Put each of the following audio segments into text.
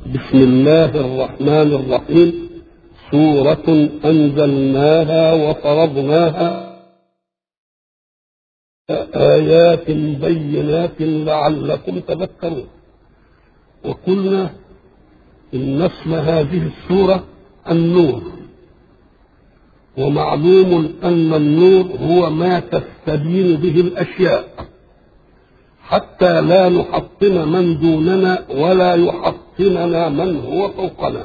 بسم الله الرحمن الرحيم سورة أنزلناها وفرضناها آيات بينات لعلكم تذكرون وقلنا إن اسم هذه السورة النور ومعلوم أن النور هو ما تستبين به الأشياء حتى لا نحطم من دوننا ولا يحطمنا من هو فوقنا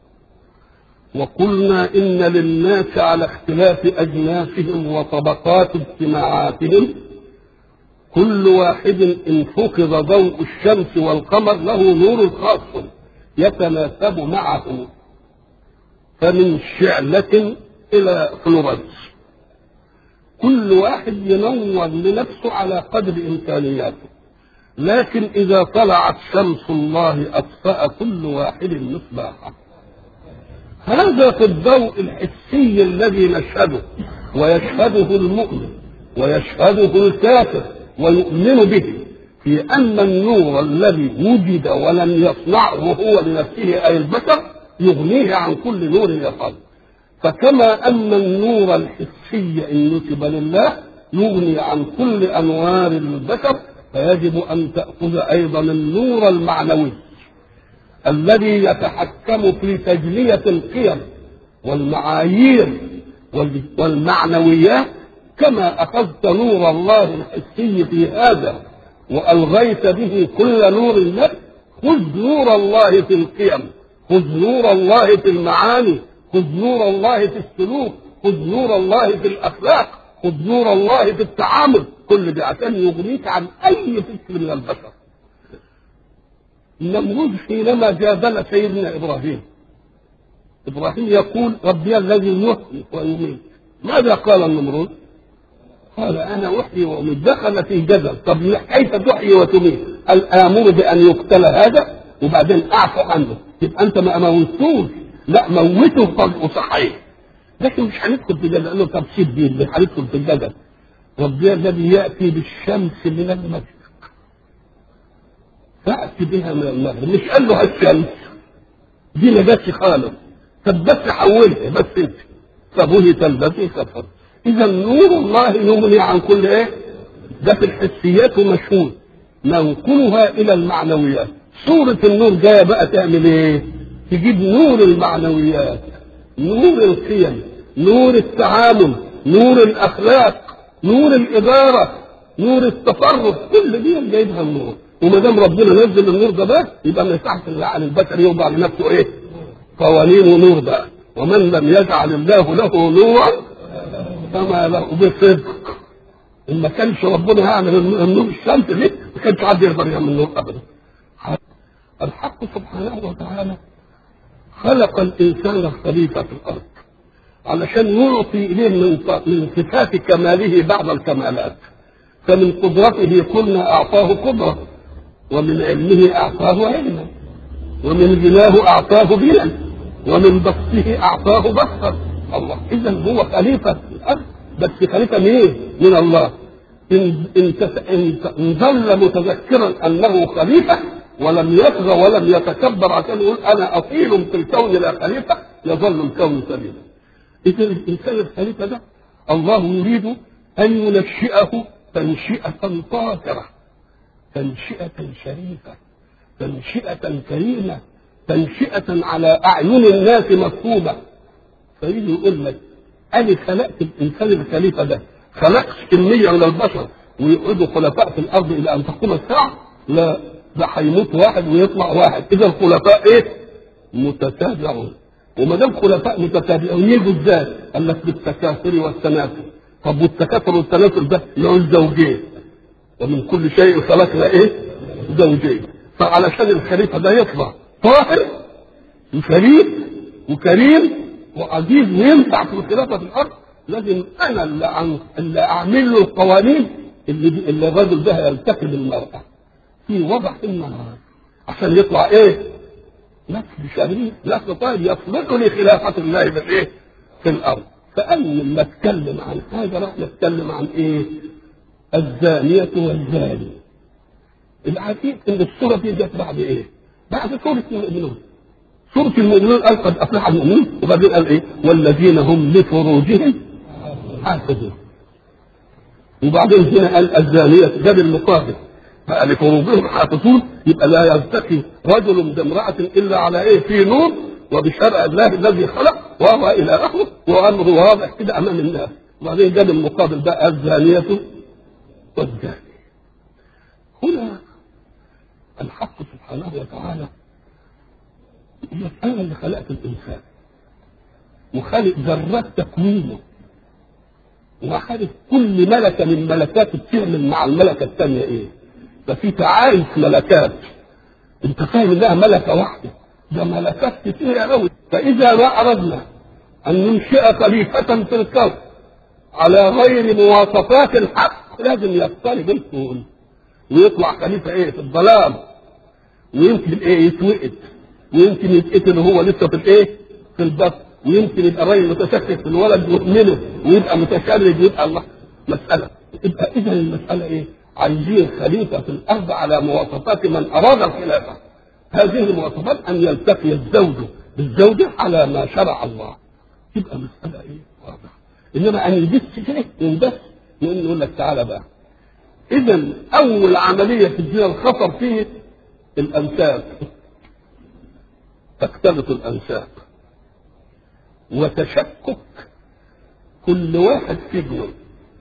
وقلنا إن للناس على اختلاف أجناسهم وطبقات اجتماعاتهم كل واحد إن فقد ضوء الشمس والقمر له نور خاص يتناسب معه فمن شعلة إلى فلورنس كل واحد ينور لنفسه على قدر إمكانياته لكن إذا طلعت شمس الله أطفأ كل واحد مصباحه هذا في الضوء الحسي الذي نشهده ويشهده المؤمن ويشهده الكافر ويؤمن به في أن النور الذي وجد ولم يصنعه هو لنفسه أي البشر يغنيه عن كل نور يقال فكما أن النور الحسي إن نسب لله يغني عن كل أنوار البشر فيجب أن تأخذ أيضا النور المعنوي الذي يتحكم في تجلية القيم والمعايير والمعنويات كما أخذت نور الله الحسي في هذا وألغيت به كل نور لك خذ نور الله في القيم خذ نور الله في المعاني خذ نور الله في السلوك خذ نور الله في الأخلاق خذ نور الله في التعامل كل ده عشان يغنيك عن أي فكر من البشر النمرود حينما جادل سيدنا ابراهيم ابراهيم يقول ربي الذي يحيي ويميت ماذا قال النمرود؟ قال انا احيي واميت دخل في جدل طب كيف تحيي وتميت؟ قال امر بان يقتل هذا وبعدين اعفو عنه يبقى انت ما موتوش لا موته طلقه صحيح لكن مش هندخل في جدل قال له طب سيب دي اللي هندخل في الجدل ربي الذي ياتي بالشمس من المشرق فأتي بها من المغرب مش قال له الشمس دي ما جاتش خالص طب بس حولها بس انت فبهت الذي كفر اذا نور الله يغني عن كل ايه ده في الحسيات ومشهود ننقلها الى المعنويات سورة النور جاية بقى تعمل ايه تجيب نور المعنويات نور القيم نور التعامل نور الاخلاق نور الادارة نور التصرف كل دي جايبها النور وما دام ربنا نزل النور ده بقى يبقى ما يصحش عن البشر يوضع لنفسه ايه؟ قوانين ونور بقى ومن لم يجعل الله له نورا فما له بصدق ان ما كانش ربنا يعمل النور الشمس دي ما كانش حد يقدر يعمل نور ابدا الحق سبحانه وتعالى خلق الانسان خليفه في الارض علشان يعطي اليه من من صفات كماله بعض الكمالات فمن قدرته قلنا اعطاه قدره ومن علمه أعطاه علما ومن غناه أعطاه غنى ومن بسطه أعطاه بسطا الله إذا هو خليفة في الأرض بس خليفة من إيه؟ من الله إن إن إن ظل متذكرا أنه خليفة ولم يطغى ولم يتكبر عشان يقول أنا أصيل في الكون لا خليفة يظل الكون سليما إذا الإنسان الخليفة ده الله يريد أن ينشئه تنشئة طاهرة تنشئة شريفة تنشئة كريمة تنشئة على أعين الناس مفهومة فيجي يقول لك أنا خلقت الإنسان الخليفة ده خلقت كمية من البشر ويقعدوا خلفاء في الأرض إلى أن تقوم الساعة لا ده هيموت واحد ويطلع واحد إذا الخلفاء إيه؟ متتابعون وما دام خلفاء متتابعون يجوا ازاي؟ قال لك بالتكاثر والتناسل طب والتكاثر والتناسل ده له زوجين ومن كل شيء خلقنا ايه؟ زوجين فعلشان الخليفه ده يطلع طاهر وشريف وكريم وعزيز وينفع في الخلافه في الارض لازم انا اللي, عن... اللي اعمل له القوانين اللي اللي الرجل ده يلتقي بالمراه في وضع النهار عشان يطلع ايه؟ نسل شريف نسل طيب يصلح لخلافه الله في الايه؟ في الارض فقال لما اتكلم عن حاجه راح نتكلم عن ايه؟ الزانية والزاني العجيب ان السورة دي جت بعد ايه؟ بعد سورة المؤمنون سورة المؤمنون قال قد أفلح المؤمنون وبعدين قال إيه والذين هم لفروجهم حافظون وبعدين هنا قال الزانية جاب المقابل بقى لفروجهم حافظون يبقى لا يلتقي رجل بامرأة إلا على إيه في نور وبشرع الله الذي خلق وهو إلى آخره وأمره واضح كده أمام الناس وبعدين جاب المقابل بقى الزانية والزاني هنا الحق سبحانه وتعالى أنا اللي خلقت الإنسان وخالق ذرات تكوينه وعارف كل ملكة من ملكاته بتعمل مع الملكة الثانية إيه ففي تعايش ملكات أنت فاهم إنها ملكة واحدة ده ملكات كتيرة أوي فإذا ما أردنا أن ننشئ خليفة في الكون على غير مواصفات الحق لازم يضطرب الكون ويطلع خليفة إيه في الظلام ويمكن إيه يتوقد ويمكن يتقتل وهو لسه في الإيه في البطن ويمكن يبقى راجل متشكك في الولد يؤمنه ويبقى متشرد ويبقى الله مسألة يبقى إذا المسألة إيه؟ عايزين خليفة في الأرض على مواصفات من أراد الخلافة هذه المواصفات أن يلتقي الزوج بالزوجة على ما شرع الله يبقى مسألة إيه؟ واضحة إنما أن يدس كده يندس يقول يقول لك تعالى بقى إذا أول عملية في الدنيا الخطر فيه الأنساب تختلط الأنساب وتشكك كل واحد في ابنه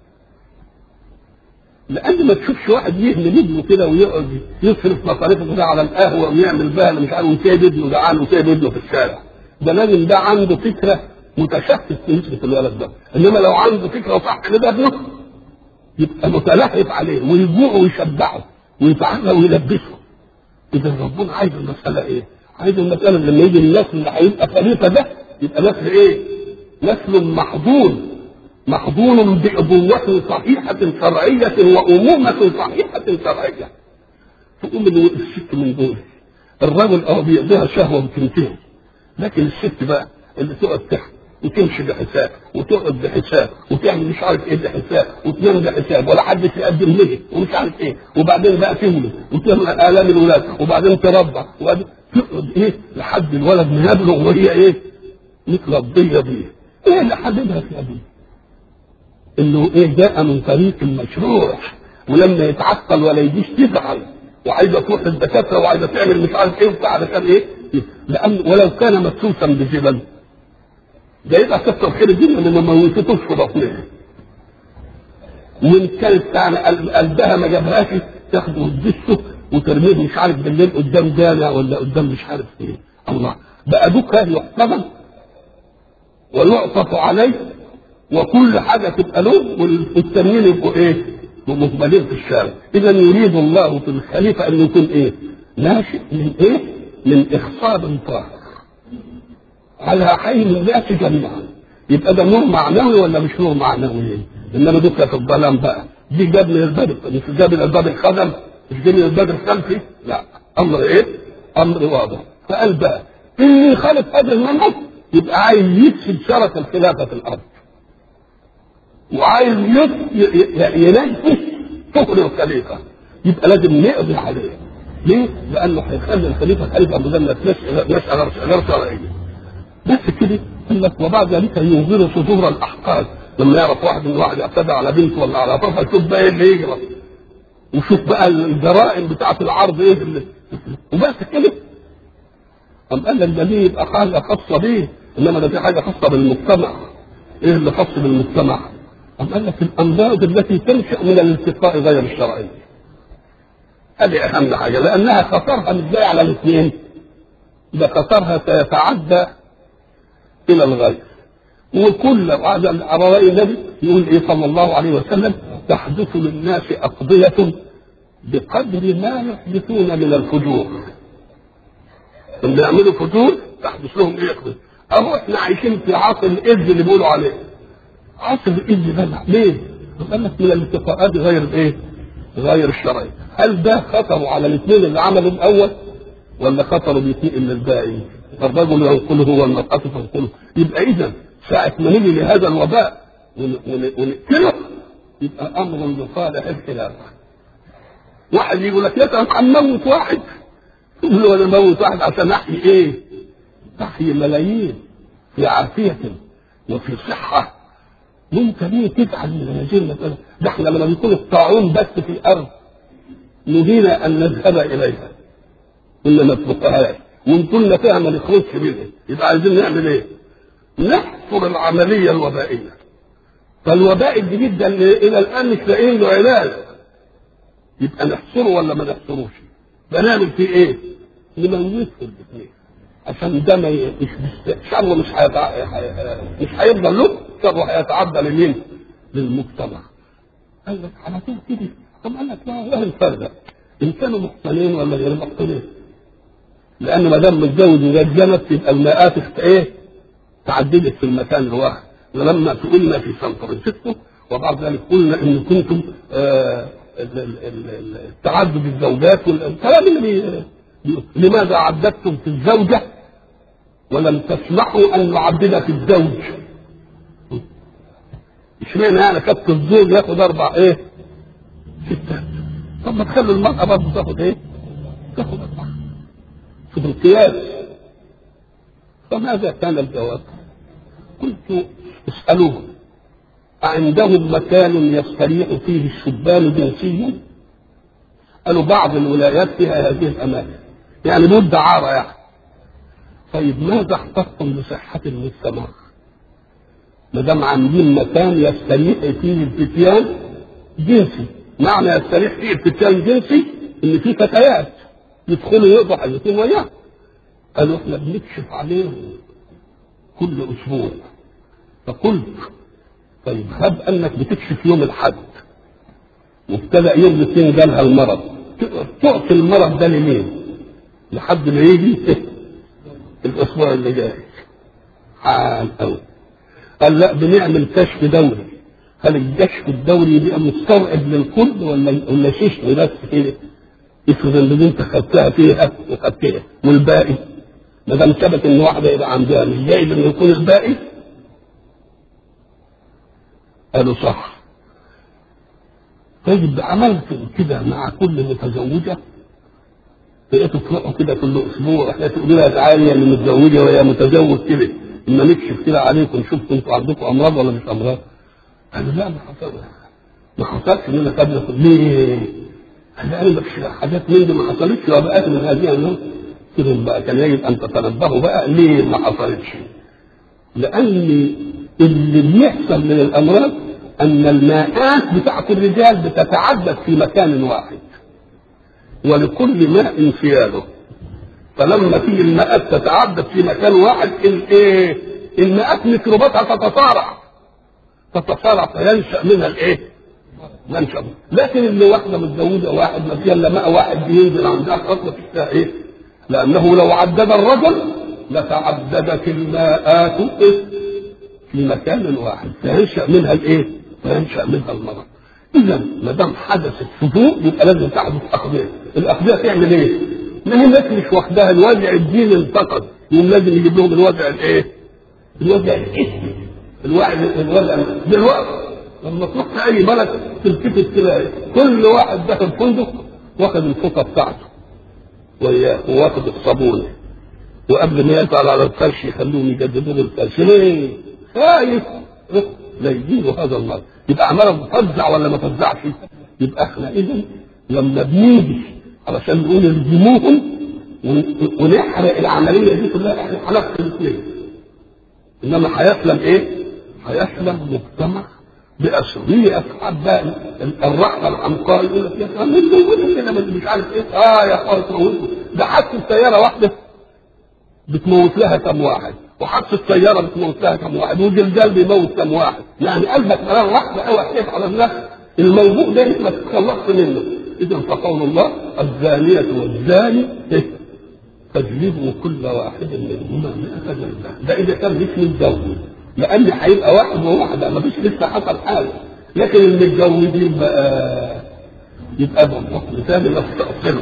لان ما تشوفش واحد يهمل ابنه كده ويقعد يصرف مصاريفه كده على القهوه ويعمل بها مش عارف وسايب ابنه جعان وسايب ابنه في الشارع ده لازم ده عنده فكره متشكك في يصرف الولد ده انما لو عنده فكره صح ان ده ابنه يبقى متلهف عليه ويجوعه ويشبعه ويفعله ويلبسه اذا ربنا عايز المساله ايه؟ عايز المساله لما يجي النسل اللي هيبقى خليفه ده يبقى نسل ايه؟ نسل محضون محضون بأبوة صحيحة شرعية وأمومة صحيحة شرعية تقوم الست من دول الرجل اه بيقضيها شهوة وتنتهي لكن الست بقى اللي تقعد تحت وتمشي بحساب وتقعد بحساب وتعمل مش عارف ايه بحساب وتنام بحساب ولا حد يقدم ليه ومش عارف ايه وبعدين بقى تولد وتعمل الام الولاد وبعدين ترضع وبعدين تقعد ايه لحد الولد ما يبلغ وهي ايه مثل الضية دي ايه اللي حددها في ابيه انه ايه جاء من طريق المشروع ولما يتعطل ولا يجيش تزعل وعايزه تروح للدكاتره وعايزه تعمل مش عارف ايه وبتاع علشان ايه؟ لان ولو كان مدسوسا بجبل ده يبقى كتر خير الدنيا اللي ما موتتوش في بطنها وان كانت يعني قلبها ما جابهاش تاخده وتدسه وترميه مش عارف بالليل قدام جامع ولا قدام مش عارف ايه الله بقى ابوك يحتضن ويعطف عليه وكل حاجة تبقى له والتانيين يبقوا ايه؟ مقبلين في الشارع إذا يريد الله في الخليفة أن يكون ايه؟ ناشئ من ايه؟ من إخصاب طاهر على حين الناس جميعا يبقى ده نور معنوي ولا مش نور معنوي؟ إنما دول في الظلام بقى دي جاب من الباب مش جاب من الباب الخدم مش جاب من الباب الخلفي لا أمر ايه؟ أمر واضح فقال بقى اللي خالف هذا المنهج يبقى عايز يفسد شرف الخلافة في الأرض وعايز ينجس كفر الخليفه يبقى لازم نقضي عليه ليه؟ لانه هيخلي الخليفه خليفه مجلد نشأة غير شرعيه بس كده قال لك وبعد ذلك ينظر صدور الاحقاد لما يعرف واحد من واحد اعتدى على بنته ولا على طفل شوف بقى ايه اللي يجرى وشوف بقى الجرائم بتاعه العرض ايه اللي وبس كده قام قال لك ده دي يبقى حاجه خاصه بيه انما ده في حاجه خاصه بالمجتمع ايه اللي خاص بالمجتمع؟ أم قال لك الأمراض التي تنشأ من الالتقاء غير الشرعي هذه أهم حاجة لأنها خطرها مش جاي على الاثنين ده خطرها سيتعدى إلى الغير وكل على رأي النبي يقول إيه صلى الله عليه وسلم تحدث للناس أقضية بقدر ما يحدثون من الفجور اللي يعملوا فجور تحدث لهم ايه يقضي اهو احنا عايشين في عصر الاذ اللي بيقولوا عليه عصر الاذن ده ليه؟ قال لك من الاتفاقات غير الايه؟ غير الشرعيه هل ده خطروا على الاثنين اللي عملوا الاول ولا خطروا بيتنقل للباقي؟ الرجل ينقله والمرأة تنقله يبقى إذا ساعة ما نيجي لهذا الوباء ونقتله يبقى أمر لصالح الخلافة واحد يقول لك يا هنموت واحد تقول له انا موت واحد عشان احيي ايه؟ تحيي ملايين في عافية وفي صحة وانت ليه تزعل من هذه المسألة؟ ده احنا لما بيكون الطاعون بس في الأرض نهينا أن نذهب إليها إلا ما تبقاهاش وإن كنا فيها ما نخرجش منها يبقى عايزين نعمل إيه؟ نحصر العملية الوبائية فالوباء الجديد ده اللي إلى الآن مش لاقيين له علاج يبقى نحصره ولا ما نحصروش؟ بنعمل فيه إيه؟ نموته الاثنين عشان ده ما ي- مش مش شره مش هيتع... مش هيفضل له شره هيتعدى لمين؟ للمجتمع. قال لك على طول كده طب قال لك لا ايه الفرق؟ ان كانوا محصنين ولا غير محصنين؟ لان ما دام متزوج وجنت يبقى المئات است- ايه؟ تعددت في المكان الواحد ولما سئلنا في سان فرانسيسكو وبعد ذلك قلنا ان كنتم آه ال- ال- ال- ال- التعدد الزوجات والكلام اللي بي- بي- لماذا عددتم في الزوجه ولم تسمحوا ان نعدد في الزوج اشمعنى يعني كابت الزوج ياخد اربع ايه ستات طب ما تخلوا المرأة برضه تاخد ايه تاخد اربعة شوف القياس فماذا كان الجواب قلت اسألوهم أعندهم مكان يستريح فيه الشبان جنسيا قالوا بعض الولايات فيها هذه الأماكن يعني مدة دعارة يعني طيب ماذا احتجتم لصحة المجتمع؟ ما دام عاملين مكان يستريح فيه الفتيان جنسي معنى يستريح فيه الفتيان جنسي ان في فتيات يدخلوا يقضوا حاجتين وياه قالوا احنا بنكشف عليهم كل اسبوع فقلت طيب هب انك بتكشف يوم الاحد وابتدأ يوم الاثنين جالها المرض تعطي المرض ده لمين؟ لحد ما يجي الاسبوع اللي جاي حال قوي قال لا بنعمل كشف دوري هل الكشف الدوري بيبقى مستوعب للكل ولا ولا شيشني بس كده افرض ان انت خدتها فيها وخدتها والباقي ما دام ثبت ان واحده يبقى عندها مش جايز انه يكون الباقي قالوا صح طيب عملت كده مع كل متزوجه بقيتوا تروحوا كده كل اسبوع احنا تقولوا لها تعالي يا اللي متزوجه ويا متزوج كده اما نكشف كده عليكم نشوف انتوا عندكم امراض ولا مش امراض قالوا لا ما حصلش ما حصلش اننا خدنا ليه؟ قال انا مش حاجات من دي ما حصلتش وبقات من هذه النوع قلت لهم بقى كان يجب ان تتنبهوا بقى ليه ما حصلتش؟ لان اللي بيحصل من الامراض ان الماءات بتاعت الرجال بتتعدد في مكان واحد ولكل ماء انفياله فلما تيجي الماءات تتعدد في مكان واحد الايه الماءات ميكروباتها تتصارع تتصارع فينشا منها الايه ينشا منها. لكن اللي واحده متزوجه واحد ما فيها الا ماء واحد بينزل عندها خطوه فيها ايه لانه لو عدد الرجل لتعددت الماءات إيه؟ في مكان واحد فينشا منها الايه فينشا منها المرض اذا ما دام حدثت فتور يبقى لازم تحدث اقضيه الاقضيه تعمل ايه ما هي الناس مش واخداها الوضع الديني انتقد يقوم لازم يجيب لهم الوضع الايه الوضع الاسمي الوضع الوضع دلوقتي لما تروح في اي بلد تلتفت تلاقي كل واحد داخل فندق واخد الفوطه بتاعته وياه وواخد الصابون وقبل ما يطلع على الفرش يخلوهم يجددوا له الفرش ليه؟ خايف لا يجيله هذا المرض يبقى عماله تفزع ولا ما تفزعش يبقى احنا اذا لما بنيجي علشان نقول الجموهم ونحرق العمليه دي كلها احنا هنقتل الاثنين انما هيسلم ايه؟ هيسلم مجتمع بأسره هي أصحاب بقى الرحمة الحمقاء يقول لك يا أخي نموته كده مش عارف إيه آه يا أخوان تموته ده حادثة سيارة واحدة بتموت لها كم واحد وحادثة سيارة بتموت لها كم واحد وجلدال بيموت كم واحد يعني قلبك مرة واحدة أو حكيت على الناس الموضوع ده ما تتخلصش منه إذا فقول الله الزانية والزاني فاجلبوا كل واحد منهما مئة جلدة ده إذا كان مش متجوز لأن هيبقى واحد وواحدة ما فيش لسه حصل حاجة لكن المتجوزين بقى يبقى بحكم ثاني نستأصله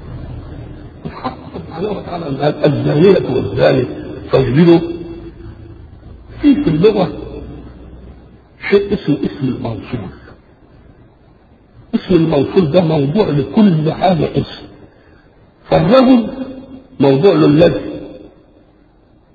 الحق سبحانه وتعالى الزانية والزاني فاجلدوا في في اللغة شيء اسمه اسم الموصول اسم الموصول ده موضوع لكل حاجة اسم فالرجل موضوع له الذي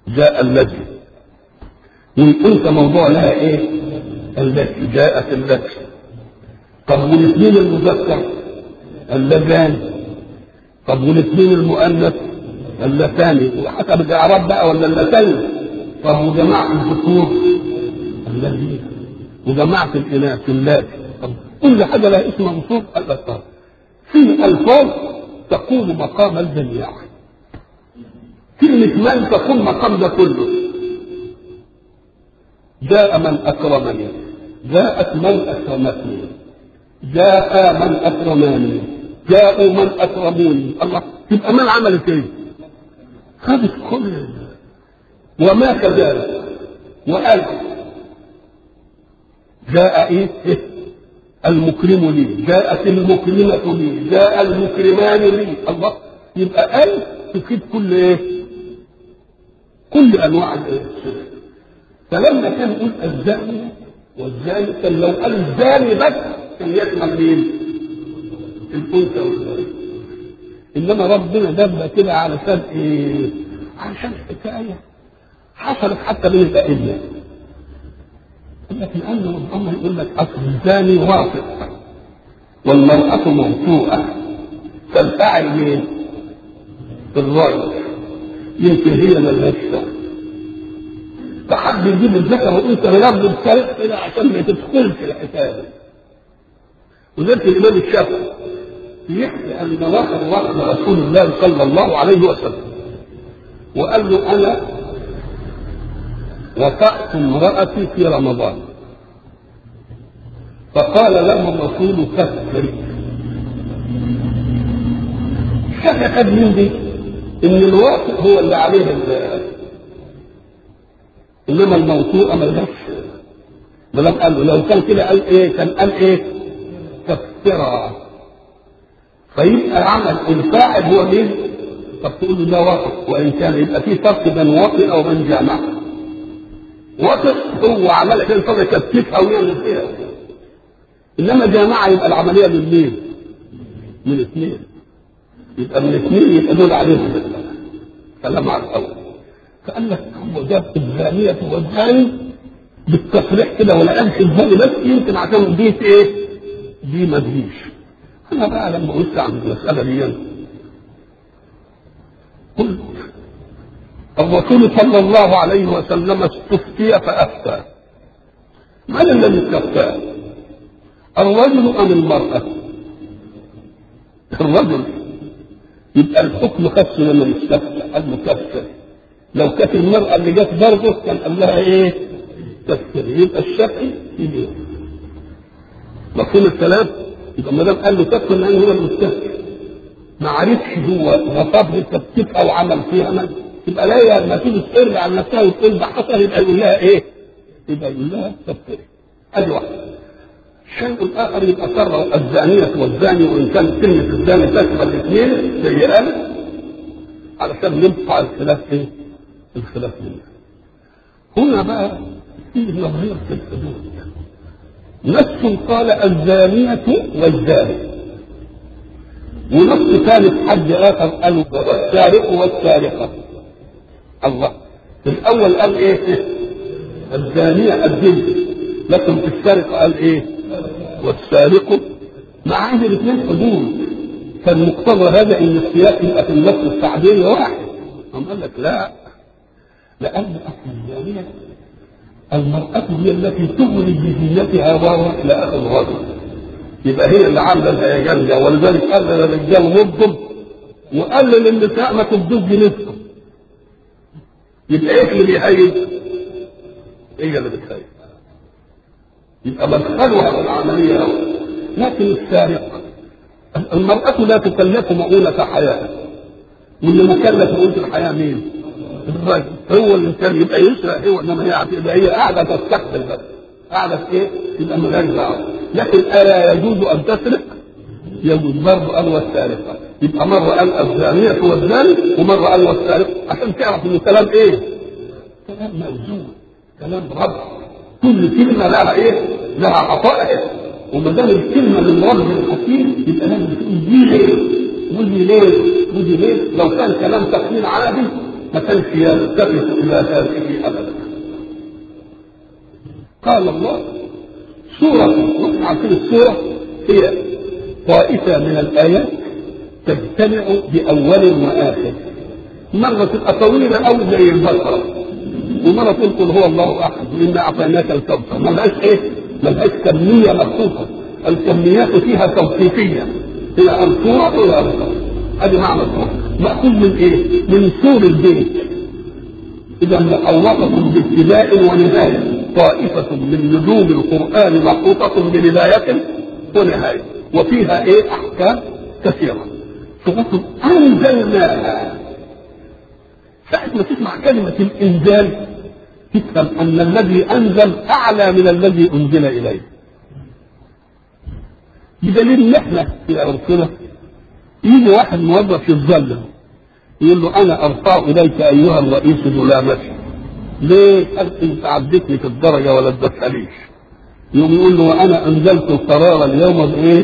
جاء الذي والأنثى موضوع لها إيه؟ التي جاءت التي طب والاثنين المذكر اللذان طب والاثنين المؤنث اللتان وحسب الاعراب بقى ولا اللتان طب وجماعه الذكور الذين وجماعه الاناث اللاتي طب كل حاجه لها اسم منصوب قال لك طب في الفاظ تقوم مقام الجميع كلمة من تقوم مقام ده كله جاء من أكرمني جاءت من أكرمتني جاء من أكرماني جاءوا من أكرموني الله تبقى من عملت إيه؟ خدت كل وما كذلك وقال جاء إيه؟ إيه؟ المكرم لي جاءت المكرمة لي جاء المكرمان لي الله يبقى قال تفيد كل ايه كل انواع الايه فلما كان يقول الزاني والزاني كان لو قال الزاني بس كان يشمل مين الانثى والزاني انما ربنا دب كده علشان ايه علشان حكايه حصلت حتى بين الائمه لكن أنه الله يقول لك أصل الزاني واثق والمرأة موثوقة فالفاعل مين؟ الرجل يمكن هي ملهاش فحد يجيب الذكر وانت بلفظ السرق كده عشان ما تدخلش الحكايه وذلك الامام الشافعي يحكي ان واحد واحد رسول الله صلى الله عليه وسلم وقال له انا وطأت امرأتي في رمضان فقال له الرسول كفر شك قد من دي ان الواقع هو اللي عليه انما الموضوع ملهاش ما دام قال له لو كان كده قال ايه كان قال ايه كفرا فيبقى عمل الفاعل هو مين طب تقول له ده واقع وان كان يبقى في فرق بين واقع وبين جامع واقع هو عمل عشان فضل يكتفها ويعمل فيها انما جامعه يبقى العمليه من مين؟ من اثنين يبقى من اثنين يبقى دول عليهم كلام على الاول فقال لك هو جاب الزانيه والزاني بالتصريح كده ولا قالش الزاني بس يمكن عشان دي ايه؟ دي ما تجيش انا بقى لما قلت عن المساله دي قلت الرسول صلى الله عليه وسلم استفتي فافتى من الذي استفتى؟ الرجل ام المراه؟ الرجل يبقى الحكم خاص لما يستفتى المكفر لو كانت المرأة اللي جت برضه كان قال لها ايه؟ كفر يبقى الشافعي يجي مفهوم الكلام؟ يبقى ما دام قال له كفر لان هو المستفتي ما عرفش هو غصب تكتفها وعمل فيها من يبقى لا ما تيجي تقر عن نفسها وتقول ده حصل يبقى يقول لها ايه؟ يبقى يقول لها كفري ادي واحده الشيء الاخر يبقى قرر الزانيه والزاني وان كان كلمه الزاني تشمل الاثنين زي قال علشان نبقى الخلاف ايه؟ الخلاف منها. هنا بقى في نظريه في الحدود نص قال الزانية والزاني ونص ثالث حد آخر قال والسارق والسارقة الله في الأول قال إيه؟ الزانية الزنا لكن في السرقة قال إيه؟ والسارق مع ان الاثنين حدود كان مقتضى هذا ان السياق يبقى في النص التعبيري واحد قام قال لك لا لان اصل الجاريه المرأة هي التي تغري بزينتها وهو إلى آخر الرجل يبقى هي اللي عاملة الهيجان ده ولذلك قال للرجال نضب وقال للنساء ما تبدوش جنسكم يبقى ايه اللي بيهيج؟ هي اللي بتهيج يبقى مدخلها في العملية أول لكن السارق المرأة لا تكلف مؤونة حياة واللي مكلف مؤونة الحياة مين؟ الرجل هو اللي كان يبقى يسرق هو انما هي يبقى هي قاعدة تستقبل بس قاعدة في ايه؟ يبقى من غير دعوة لكن ألا يجوز أن تسرق؟ يجوز برضه قال والسارقة يبقى مرة قال الزانية والزاني ومرة قال والسارق عشان تعرف إنه كلام إيه؟ كلام موزون كلام رب كل كلمة لها ايه؟ لها عطائها وما دام الكلمة من رب الحكيم يبقى لازم تقول دي ليه؟ ودي ليه؟ ودي ليه؟ لو كان كلام تقنين عادي ما كانش يلتفت الى هذه ابدا قال الله سورة نحن عارفين السورة هي طائفة من الآيات تجتمع بأول وآخر مرة تبقى طويلة أوي زي البقرة ومرة تقول قل هو الله أحد وإنا أعطيناك الكوثر ما لهاش إيه؟ ما لهاش كمية مخصوصة الكميات فيها توقيفية هي الصورة ولا الكوثر هذه معنى الصورة مأخوذ من إيه؟ من سور البيت إذا محوطة بابتداء ونهاية طائفة من نجوم القرآن محطوطة ببداية ونهاية وفيها إيه أحكام كثيرة سورة أنزلناها ساعة ما تسمع كلمة الإنزال تفهم أن الذي أنزل أعلى من الذي أنزل إليه بدليل إن إحنا في عرفنا يجي واحد موظف يتظلم يقول له أنا أرفع إليك أيها الرئيس ظلامتي ليه؟ قال أنت عدتني في الدرجة ولا ادتهاليش يقوم يقول له وأنا أنزلت القرار اليوم بإيه؟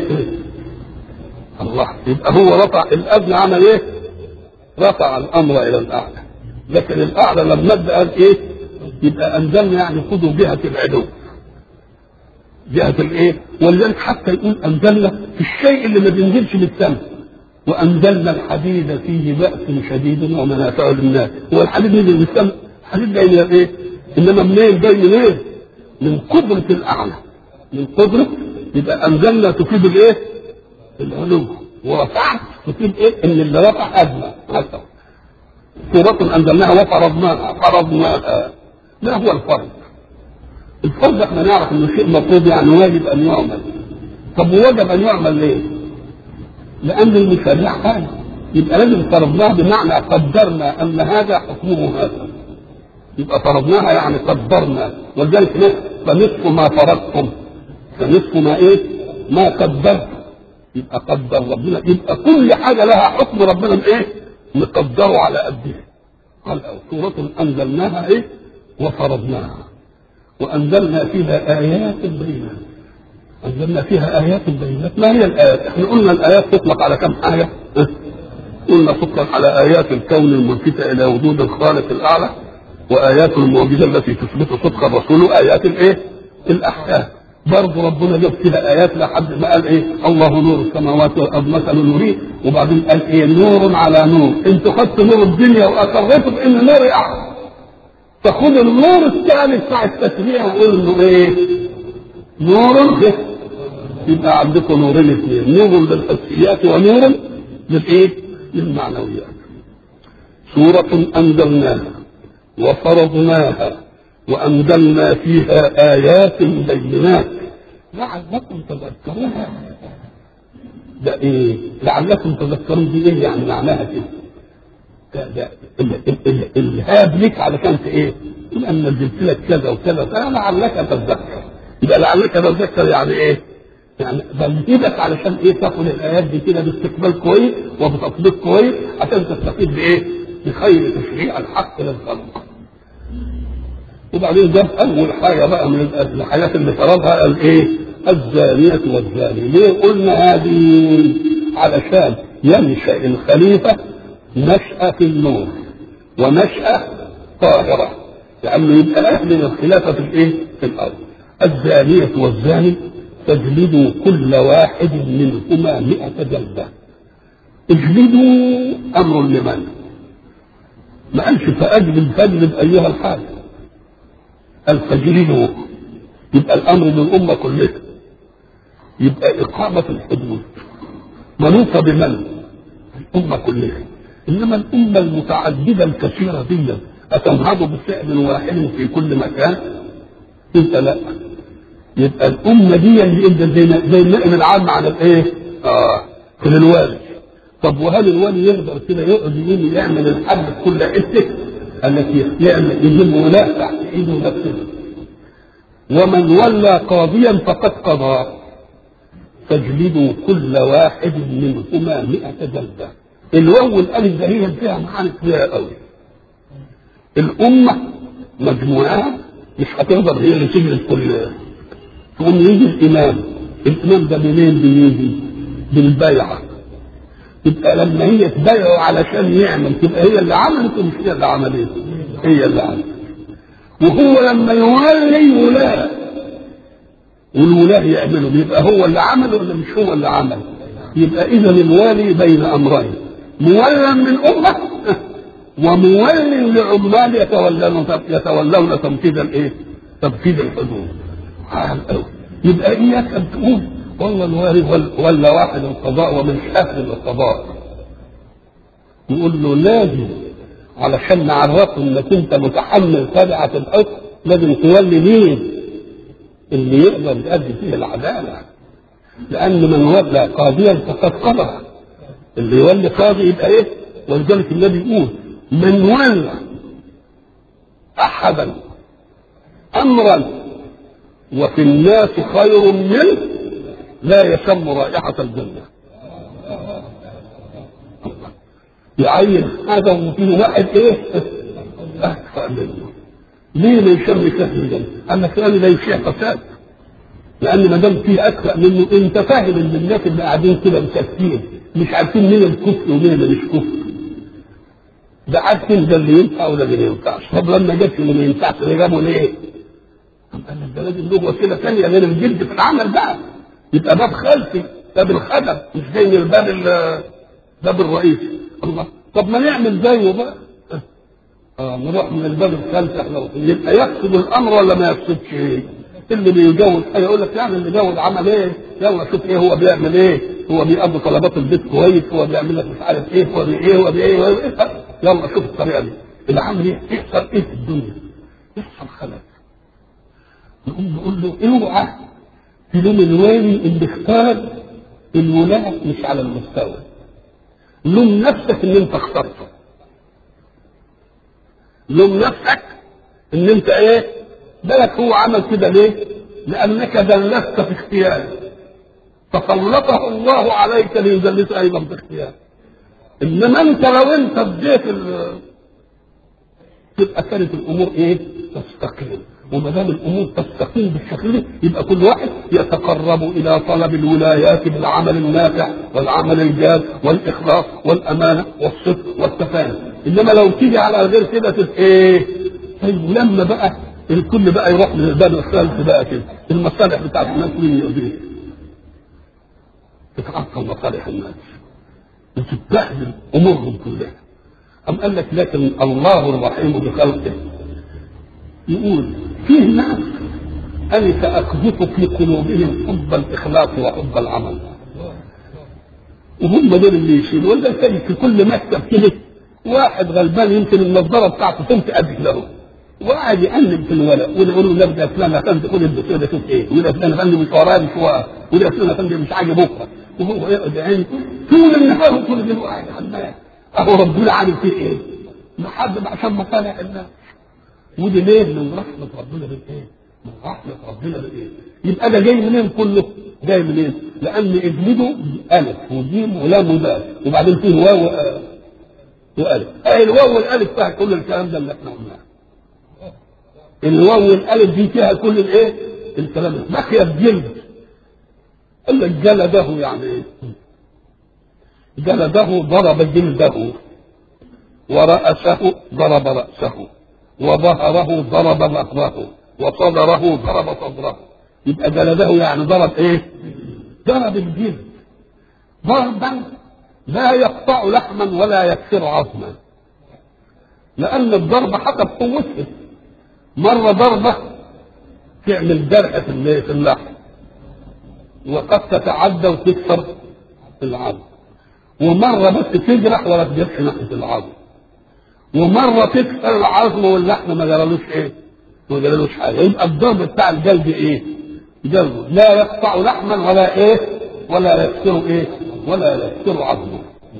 الله يبقى هو رفع الأدنى عمل إيه؟ رفع الأمر إلى الأعلى لكن الأعلى لما ادى قال إيه؟ يبقى أنزلنا يعني خذوا جهة العدو جهة الإيه؟ ولذلك حتى يقول أنزلنا في الشيء اللي ما بينزلش بالسماء وأنزلنا الحديد فيه بأس شديد ومنافع للناس هو الحديد نزل من السماء الحديد جاي من الإيه؟ إنما منين جاي من إيه؟ من قدرة الأعلى من قدرة يبقى أنزلنا تفيد الإيه؟ العلو ورفعت تفيد إيه؟ إن اللي رفع أدنى مثلا سورة أنزلناها وفرضناها فرضناها ما هو الفرض؟ الفرض احنا نعرف انه شيء مفروض يعني واجب ان يعمل طب ووجب ان يعمل ليه؟ لان المشرع حاجه يبقى لازم فرضناه بمعنى قدرنا ان هذا حكمه هذا يبقى فرضناها يعني قدرنا ولذلك نصف فنصف ما فرضتم فنصف ما ايه؟ ما قدرت يبقى قدر ربنا يبقى كل حاجه لها حكم ربنا بايه؟ مقدره على قده قال سورة أنزلناها إيه؟ وفرضناها وأنزلنا فيها آيات بينات أنزلنا فيها آيات بينات ما هي الآيات؟ احنا قلنا الآيات تطلق على كم حاجة؟ اه؟ قلنا تطلق على آيات الكون الملفتة إلى وجود الخالق الأعلى وآيات المعجزة التي تثبت صدق الرسول وآيات الإيه؟ الأحكام برضه ربنا جاب فيها آيات لحد ما قال إيه؟ الله نور السماوات والأرض مثل نوره وبعدين قال إيه؟ نور على نور أنتوا خدتوا نور الدنيا وأقريتوا بإن نور أحد فخذ النور الثاني بتاع التشريع وقول له ايه؟ نور يبقى عندكم نورين اثنين نور للحسيات ونور للايه؟ للمعنويات سورة أنزلناها وفرضناها وأنزلنا فيها آيات بينات لعلكم تذكرون ده إيه؟ لعلكم تذكرون دي إيه يعني معناها كده؟ ده ده الهاب لك علشان ايه؟ تقول انا نزلت لك كذا وكذا فلعلك تتذكر يبقى لعلك تتذكر يعني ايه؟ يعني بلهبك علشان ايه تاخد الايات دي كده باستقبال كويس وبتطبيق كويس عشان تستفيد بايه؟ بخير تشريع الحق للخلق. وبعدين جاب اول حاجه بقى من الحاجات اللي فرضها قال ايه؟ الزانية والزاني، ليه قلنا هذه؟ علشان ينشأ الخليفة نشأة في النور ونشأة طاهرة لأنه يبقى أهل للخلافة في الإيه؟ في الأرض الزانية والزاني فاجلدوا كل واحد منهما مئة جلدة اجلدوا أمر لمن؟ ما قالش فأجلد فاجلد أيها الحاج قال فاجلدوا يبقى الأمر للأمة كلها يبقى إقامة الحدود منوطة بمن؟ الأمة كلها انما الامه المتعدده الكثيره دي اتنهض بفعل واحد في كل مكان انت لا يبقى الامه دي اللي انت زي زي النائب العام على الايه؟ اه في الوالي طب وهل الوالي يقدر كده يقعد يجي يعمل الحد في كل حته التي يعمل يجيب ولاء تحت ايده نفسه ومن ولى قاضيا فقد قضى فاجلدوا كل واحد منهما مئة جلده الواو والالف ده هي فيها معاني كبيره قوي الامه مجموعها مش هتقدر هي اللي تجلس كل تقوم يجي الامام الامام ده منين بيجي بالبيعه يبقى لما هي تبايعه علشان يعمل تبقى هي اللي عملت ومش هي اللي عملت هي اللي عملت وهو لما يولي ولاة والولاة يعملوا يبقى هو اللي عمل ولا مش هو اللي عمل يبقى اذا الوالي بين امرين مولى من امه ومولي لعمال يتولون يتولون تنفيذ الايه؟ تنفيذ الحدود. يبقى اياك ان تقول والله الوالي ولا واحد القضاء ومن اهل القضاء. يقول له لازم علشان نعرفه انك انت متحمل تبعة الحكم لازم تولي مين؟ اللي يقدر يؤدي فيه العداله. لان من ولى قاضيا فقد قضى. اللي يولي قاضي يبقى ايه؟ ولذلك النبي يقول من ولى احدا امرا وفي الناس خير منه لا يشم رائحة الجنة يعين هذا وفيه واحد ايه أكفأ منه ليه ما يشم كهف الجنة؟ قال لك لأن لا يشيع فساد لأن ما دام فيه أكفأ منه أنت فاهم إن الناس اللي قاعدين كده مساكين مش عارفين مين الكفر ومين اللي مش كفر ده عارفين ده اللي ينفع ولا اللي ما ينفعش طب لما جت اللي ما ينفعش اللي جابه ليه؟ قال لك ده لازم له وسيله ثانيه غير الجد في العمل بقى يبقى باب خلفي باب الخدم مش زي من الباب الباب الرئيسي الله طب ما نعمل زيه بقى اه نروح من الباب الخلفي احنا يبقى يقصد الامر ولا ما يقصدش ايه؟ اللي بيجوز حاجه يقول لك يعني اللي جوز عمل ايه؟ يلا شوف ايه هو بيعمل ايه؟ هو بيقضي طلبات البيت كويس هو بيعمل لك مش عارف ايه هو بايه هو بايه هو بايه يلا شوف الطريقه دي العمل ايه؟ يحصل ايه في الدنيا؟ يحصل خلل نقوم نقول له اوعى تلوم الوالي اللي اختار الولاة مش على المستوى لوم نفسك ان انت اخترته لوم نفسك ان انت ايه بالك هو عمل كده ليه لانك دلست في اختياره فسلطه الله عليك ليدلس ايضا في اختياره انما انت لو انت اديت تبقى كانت الامور ايه تستقيم وما دام الامور تستقيم بالشكل ده يبقى كل واحد يتقرب الى طلب الولايات بالعمل النافع والعمل الجاد والاخلاص والامانه والصدق والتفاني انما لو تيجي على غير كده تبقى ايه طيب لما بقى الكل بقى يروح للباب الثالث بقى كده المصالح بتاعت الناس مين يقضيها تتعطل مصالح الناس وتتبهدل امورهم كلها أم قال لك لكن الله الرحيم بخلقه يقول فيه ناس أنا سأقذف في قلوبهم حب الإخلاص وحب العمل وهم دول اللي يشيلوا ولا تجد في كل مكتب كده واحد غلبان يمكن النظارة بتاعته تمت أبي له وقاعد يقلب في الولد وده يقول له ده فلان افندي خد الدكتور ده شوف ايه وده فلان افندي مش وراه مشوار وده فلان افندي مش عاجب بكره وهو يقعد يعني طول النهار وطول الليل قاعد عمال اهو ربنا عامل فيه ايه؟ محبب عشان مصالح الناس ودي ليه؟ من رحمة ربنا بالايه؟ من رحمة ربنا بالايه؟ يبقى ده جاي منين كله؟ جاي منين؟ لأن اجلده ألف وجيم ولام ودال وبعدين فيه واو وألف أهي الواو والألف فيها كل الكلام ده اللي احنا قلناه الواو والألف دي فيها كل الإيه؟ الكلام ده بقي الجلد قال لك جلده يعني إيه؟ جلده ضرب جلده ورأسه ضرب رأسه وظهره ضرب ظهره وصدره ضرب صدره يبقى جلده يعني ضرب ايه؟ ضرب الجلد ضربا لا يقطع لحما ولا يكسر عظما لأن الضربة حسب قوته مرة ضربة تعمل جرح في اللحم وقد تتعدى وتكسر العظم ومرة بس تجرح ولا تجرح ناحية العظم ومرة تكسر العظم واللحم ما جرالوش ايه؟ ما جرالوش حاجة يبقى الضرب بتاع الجلد ايه؟ جلد لا يقطع لحما ولا ايه؟ ولا يكسر ايه؟ ولا يكسر عظمه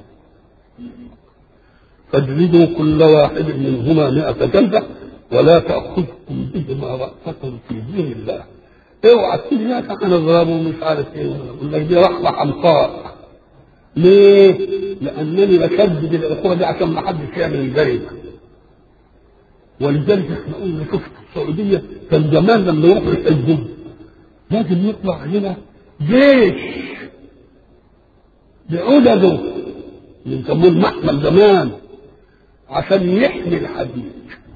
فاجلدوا كل واحد منهما مئة جلدة ولا تأخذكم بهما رأفة في دين الله اوعى تيجي ناس انا اضربه ومش عارف ايه يقول لك دي رحمة حمقاء ليه؟ لأنني بشدد العقوبة دي عشان ما حدش يعمل الجريمة. ولذلك احنا قلنا شوف السعودية كان زمان لما يروحوا يحجوا لازم يطلع هنا جيش بعدده اللي بيسموه المحمل زمان عشان يحمي الحديد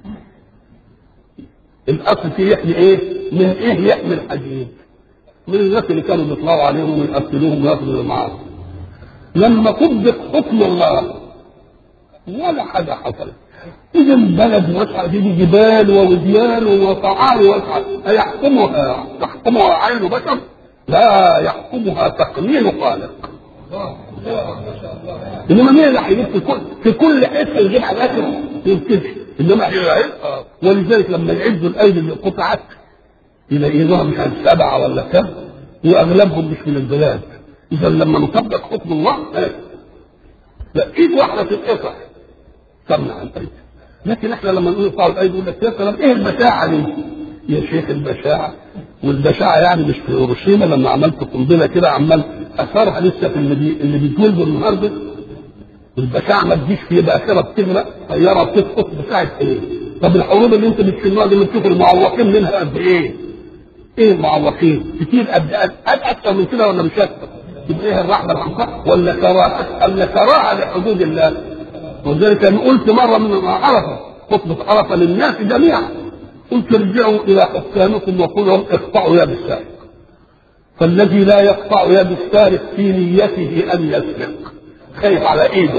الاصل فيه يحمي ايه؟ من ايه يحمي الحديد؟ من الناس اللي كانوا بيطلعوا عليهم ويقتلوهم وياخذوا معاهم لما طبق حكم الله ولا حاجه حصلت اذا بلد واسعه دي جبال ووديان وصعار واسعه أيحكمها تحكمها عين بشر؟ لا يحكمها تقنين خالق انما مين اللي هيجيب في كل في كل حته يجيب على الاخر يبتدي انما هي ولذلك لما يعدوا الايدي اللي قطعت يلاقيها مش عن سبعه ولا كم واغلبهم مش من البلاد اذا لما نطبق حكم الله لا ايد واحده تتقطع تمنع الايدي لكن احنا لما نقول يقطعوا الايدي يقول لك يا سلام ايه البشاعه دي؟ يا شيخ البشاعه والبشاعه يعني مش في هيروشيما لما عملت قنبله كده عمال اثرها لسه في اللي بي... اللي بيتولدوا النهارده البشاعه ما تجيش في باخره بتغرق طياره بتسقط بساعه ايه؟ طب الحروب اللي انت بتسمعها دي بتشوف المعوقين منها قد ايه؟ ايه المعوقين؟ كتير قد قد اكثر من كده ولا مش اكثر؟ يبقى ايه الرحمه الحمقاء ولا كراهه ولا كراهه لحدود الله؟ ولذلك انا قلت مره من عرفه خطبه عرفه للناس جميعا قلت ارجعوا الى حكامكم وقولوا لهم اقطعوا يد السارق فالذي لا يقطع يد السارق في نيته ان يسرق خايف على ايده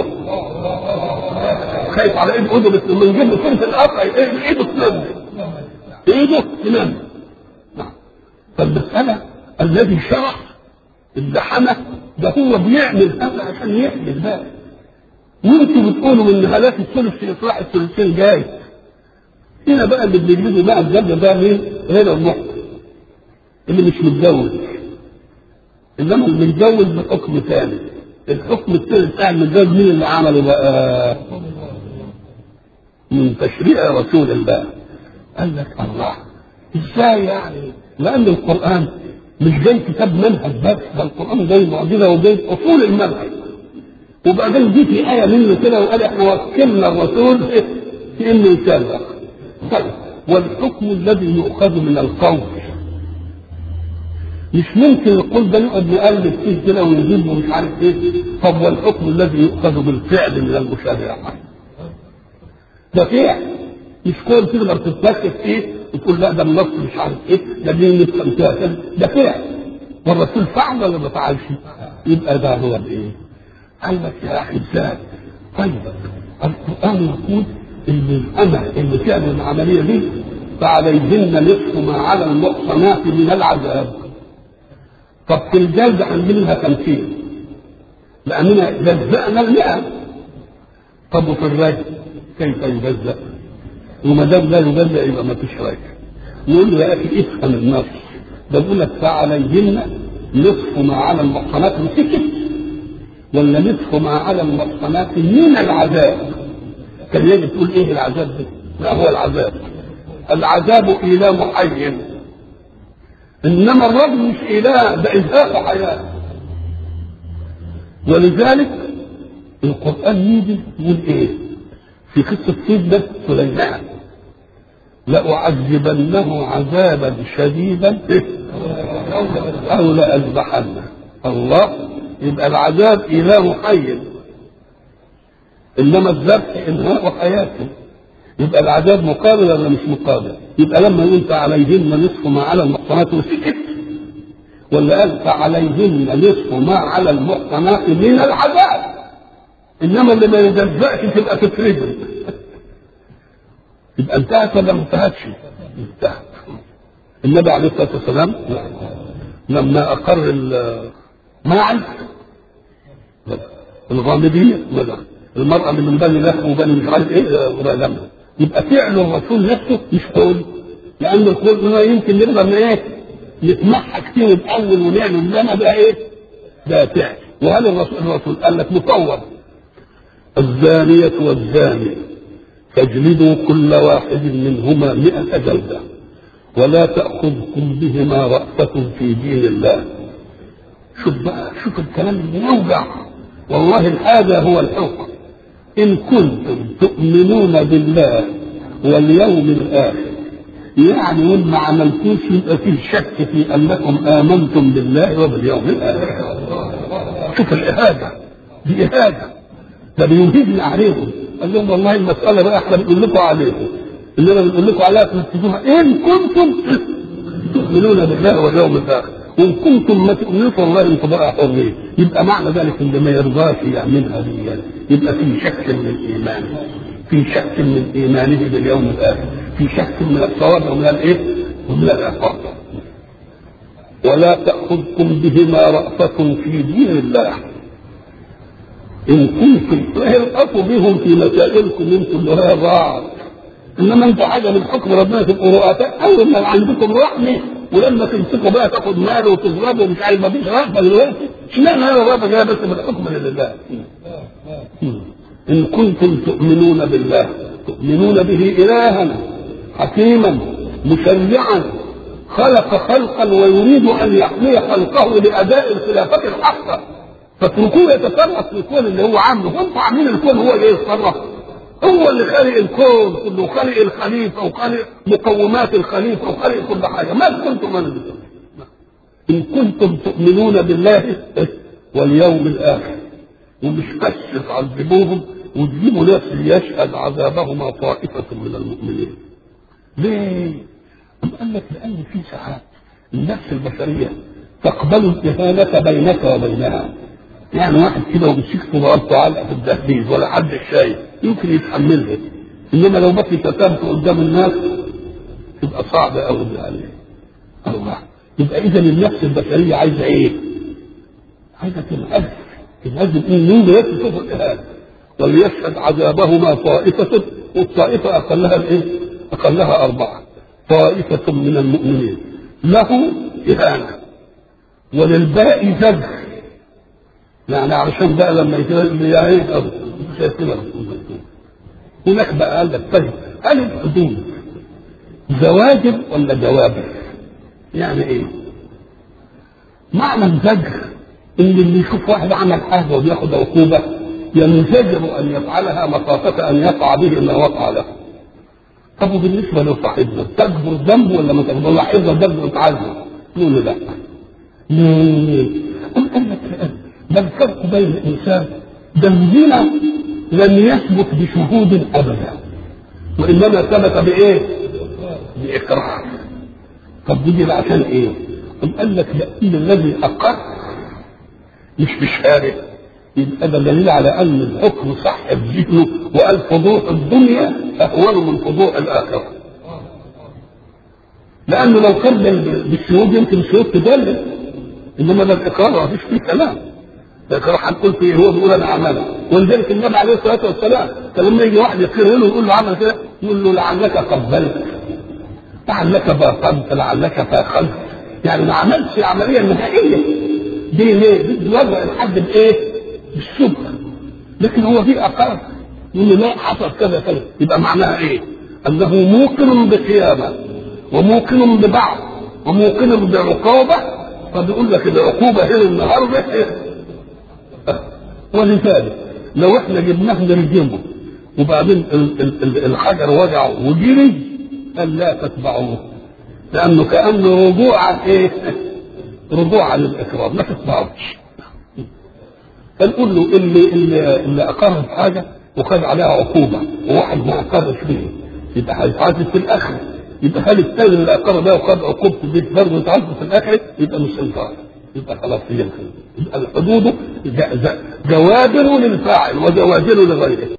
خايف على ايده ايده بس لما يجيب له سنه القطع ايده تنم ايده تنم نعم فالمساله الذي شرع اللي حمى ده هو بيعمل هذا عشان يحمي الباقي وانتوا بتقولوا من هلاك الثلث في اصلاح الثلثين جاي هنا بقى اللي بيجيبوا بقى الجد ده مين؟ هنا المحكم اللي مش متجوز انما اللي متجوز بحكم ثاني الحكم الثاني بتاع المتجوز مين اللي عمله بقى؟ من تشريع رسول الله قال لك الله ازاي يعني؟ لان القران مش جاي كتاب منهج بس ده القران جاي معجزه وجاي اصول المنهج وبعدين جه في ايه منه كده وقال احنا وكلنا الرسول في انه يسلم طيب والحكم الذي يؤخذ من القول مش ممكن القول ده نقعد نقلب فيه كده ونجيب ومش عارف ايه طب والحكم الذي يؤخذ بالفعل من المشارعة ده فعل مش قول تقدر تتفكر فيه وتقول لا ده النص مش عارف ايه ده دي نفهم فيها كده ده فعل والرسول فعل ولا ما فعلش يبقى ده هو الايه؟ قال لك يا اخي ازاي؟ طيب القران يقول ان الامه اللي تعمل العمليه دي فعليهن نصف ما على المحصنات من العذاب طب في الجلد عندنا تمثيل لاننا جزأنا المئة طب وفي الرجل كيف يجزأ؟ وما دام لا يجزأ يبقى ما فيش رجل يقول له يا اخي افهم النص ده بيقول لك فعليهن نصف ما على المحصنات وسكت ولا نصف ما على المحصنات من العذاب كان يجب تقول ايه العذاب ده؟ ما هو العذاب؟ العذاب إله محي إنما الرجل مش إله ده إزهاق حياة ولذلك القرآن يجي يقول إيه؟ في قصة سيدنا سليمان لأعذبنه عذابا شديدا أو لأذبحنه الله يبقى العذاب إله حي إنما الذبح إنهاء حياته يبقى العذاب مقابل ولا مش مقابل؟ يبقى لما يقول فعليهن نصف ما على المحصنات وسكت ولا قال فعليهن نصف ما على المحصنات من العذاب انما اللي ما يجزأش تبقى تترجم يبقى انتهت ولا ما انتهتش؟ انتهت النبي عليه الصلاه والسلام لما اقر الماعز الغامديه المرأة اللي من بني لحم وبني مش عارف ايه ولما يبقى فعل الرسول نفسه مش قول لأن القول هنا يمكن نقدر ايه نسمعها كتير نتأول ونعمل انما بقى ايه؟ ده فعل وهل الرسول الرسول قال لك مصور الزانية والزاني فاجلدوا كل واحد منهما مئة جلدة ولا تأخذكم بهما رأفة في دين الله شوف بقى شوف الكلام اللي يوجع والله هذا هو الحكم إن كنتم تؤمنون بالله واليوم الآخر يعني وإن ما عملتوش يبقى فيه شك في أنكم آمنتم بالله وباليوم الآخر شوف الإهانة دي إهانة ده بيوجدنا عليهم قال لهم والله المساله بقى احنا بنقول لكم عليكم اللي انا بنقول لكم عليها تنفذوها ان كنتم تؤمنون بالله واليوم الاخر وان كنتم ما تؤمنون فالله انتم بقى حرين يبقى معنى ذلك ان ما يرضاش يعملها دي يبقى في شك من الايمان في شك من ايمانه باليوم الاخر في شك من الثواب ومن الايه؟ ومن العقاب ولا تأخذكم بهما رأفة في دين الله إن كنتم لا يرأفوا بهم في مسائلكم انتم اللي هي الرعب إنما أنتوا حاجة من حكم ربنا تبقوا رؤساء أول ما عندكم رحمة ولما تمسكوا بقى تاخد مال وتضربوا ومش عارف ما فيش رأفة دلوقتي اشمعنى هذا الرأفة جاية بس من حكم لله إن كنتم تؤمنون بالله تؤمنون به إلها حكيما مشرعا خلق خلقا ويريد ان يحمي خلقه لاداء الخلافه الحقه فاتركوه يتصرف في الكون اللي هو عامله وانتم عاملين الكون هو اللي يتصرف هو اللي خالق الكون كله وخالق الخليفه وخالق مقومات الخليفه وخالق كل حاجه ما كنتم من ان كنتم تؤمنون بالله واليوم الاخر ومش بس تعذبوهم وتجيبوا ناس ليشهد عذابهما طائفه من المؤمنين ليه؟ أم قال لك لأن في ساعات النفس البشرية تقبل الإهانة بينك وبينها يعني واحد كده ومسكت ضربته علقة في الدهليز ولا حد شايف يمكن يتحملها إنما لو بس كتبته قدام الناس تبقى صعبة أوي عليه الله يبقى إذا النفس البشرية عايزة إيه؟ عايزة تنأذ تنأذ إن مين يشوف الإهانة وليشهد عذابهما طائفة والطائفة أقلها الإيه؟ أقلها أربعة طائفة من المؤمنين له إهانة وللباقي زجر يعني علشان بقى لما يتلاقي هناك بقى قال لك طيب هل الحدود زواجر ولا جوابر؟ يعني ايه؟ معنى الزجر ان اللي يشوف واحد عمل حاجه وبياخد عقوبه ينزجر ان يفعلها مخافه ان يقع به ما وقع له. طب وبالنسبه لصاحبنا تكبر ذنب ولا ما تكبر لاحظها ذنب وتعذب؟ نقول له لا. ليه؟ قل قال لك ما الفرق بين الانسان ده الزنا لم يثبت بشهود ابدا وانما ثبت بايه؟ باقرار طب دي عشان ايه؟ قم قال لك لان الذي اقر مش بشهاده يبقى ده دليل على ان الحكم صح بذهنه وقال فضوح الدنيا اهون من فضوح الاخره لانه لو كان بالشهود يمكن الشهود تدلل انما ده الاقرار ما فيش فيه كلام الاقرار هنقول فيه هو بيقول انا عملت ولذلك النبي عليه الصلاه والسلام كان لما يجي واحد يقر له يقول له عمل كده يقول له لعلك قبلت لعلك باطنت لعلك فاخذت يعني ما عملش العمليه النهائيه دي ليه؟ دي وضع الحد بايه؟ بالشبهه لكن هو في اقر يقول له لا حصل كذا كذا يبقى معناها ايه؟ انه موقن بقيامه وموقن ببعض وموقن بعقوبه فبيقول لك العقوبه هنا النهارده ولذلك لو احنا جبناه نرجمه وبعدين الحجر وجعه وجري قال لا تتبعوه لانه كانه رجوع عن ايه؟ رجوع عن الاكرام ما تتبعوش نقول له اللي اللي, اللي اقر بحاجه وخد عليها عقوبه وواحد ما اقرش بيه يبقى هيتعذب في الاخره يبقى هل الثاني اللي اقر ده وخد عقوبته دي برضه يتعذب في الاخره يبقى مش انكار يبقى خلاص هي يبقى الحدود جوابر للفاعل وجواجر لغيره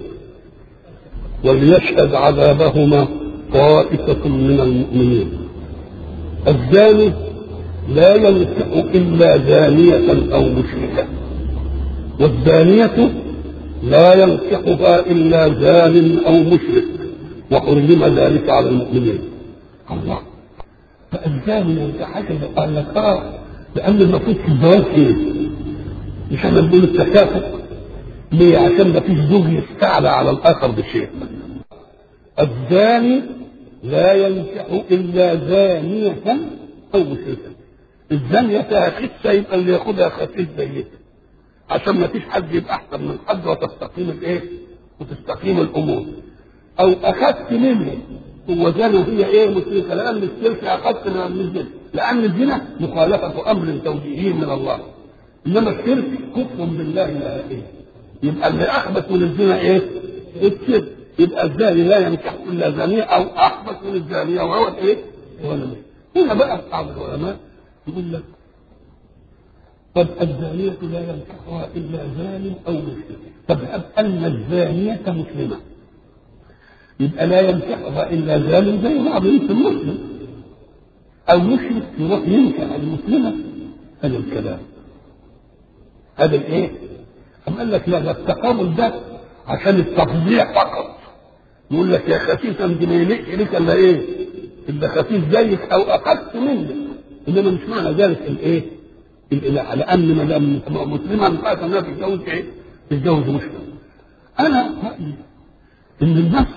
وليشهد عذابهما طائفة من المؤمنين الزاني لا ينكح إلا زانية أو مشركة والزانية لا ينكحها إلا زان أو مشرك وحرم ذلك على المؤمنين الله فالزاني ينكح قال لك اه لأن المفروض في الزواج إيه؟ مش احنا بنقول التكافؤ ليه؟ عشان ما فيش زوج يستعلى على الآخر بشيء الزاني لا ينكح إلا زانية أو مشركة الزانية فيها خسة يبقى اللي ياخدها خسيس زيها عشان ما فيش حد يبقى أحسن من حد وتستقيم الإيه؟ وتستقيم الأمور أو أخذت منه هو زاني وهي إيه مشركة لأن الشرك أخذت من الزنا لأن الزنا مخالفة أمر توجيهي من الله إنما الشرك كفر بالله لا إيه يبقى اللي اخبث من الزنا ايه؟ الكذب يبقى الزاني لا ينكح الا زانيه او اخبث من الزانيه وهو الايه؟ هو المثل هنا بقى بعض العلماء يقول لك طب الزانية لا ينكحها إلا زان أو مسلم طب هب أن الزانية مسلمة يبقى لا ينكحها إلا زان زي بعض المسلم أو مشرك يروح ينكح المسلمة هذا الكلام هذا الإيه؟ أم قال لك لا ده التقابل ده عشان التفضيع فقط يقول لك يا خسيس انت ما يليق لك الا ايه؟ الا خسيس زيك او اقل منك انما مش معنى ذلك الايه؟ الإله لأن ما دام مسلمة من خايفة إنها تتجوز إيه؟ تتجوز مسلم. أنا رأيي إن النفس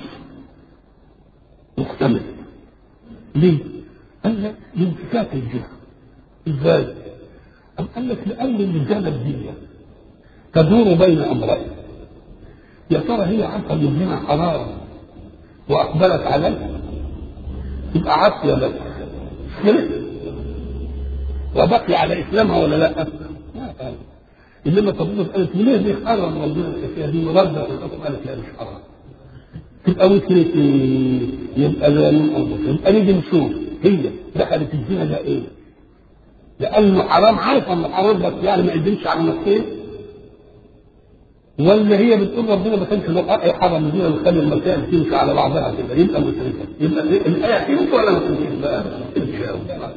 محتمل. ليه؟ قال لك لانفكاك الجهة. إزاي؟ أم قال لك لأن الرجالة الدنيا تدور بين أمرين. يا ترى هي عارفة إن الزنا حرام وأقبلت عليه تبقى عافية لك. وبقي على اسلامها ولا لا؟ ما قال انما طبيبه قالت ليه دي حرم ربنا الاشياء دي ورده الحكم قالت لا مش حرام تبقى وصلت يبقى زانين او مسلم يبقى نيجي نشوف هي دخلت الزنا ده ايه؟ لانه حرام عارفه انه حرام بس يعني ما قدمش على نفسه ولا هي بتقول ربنا ما كانش له حق يحرم الزنا ويخلي المسائل تمشي على بعضها كده يبقى مشركه يبقى الايه تمشي ولا ما تمشيش بقى؟ ان شاء الله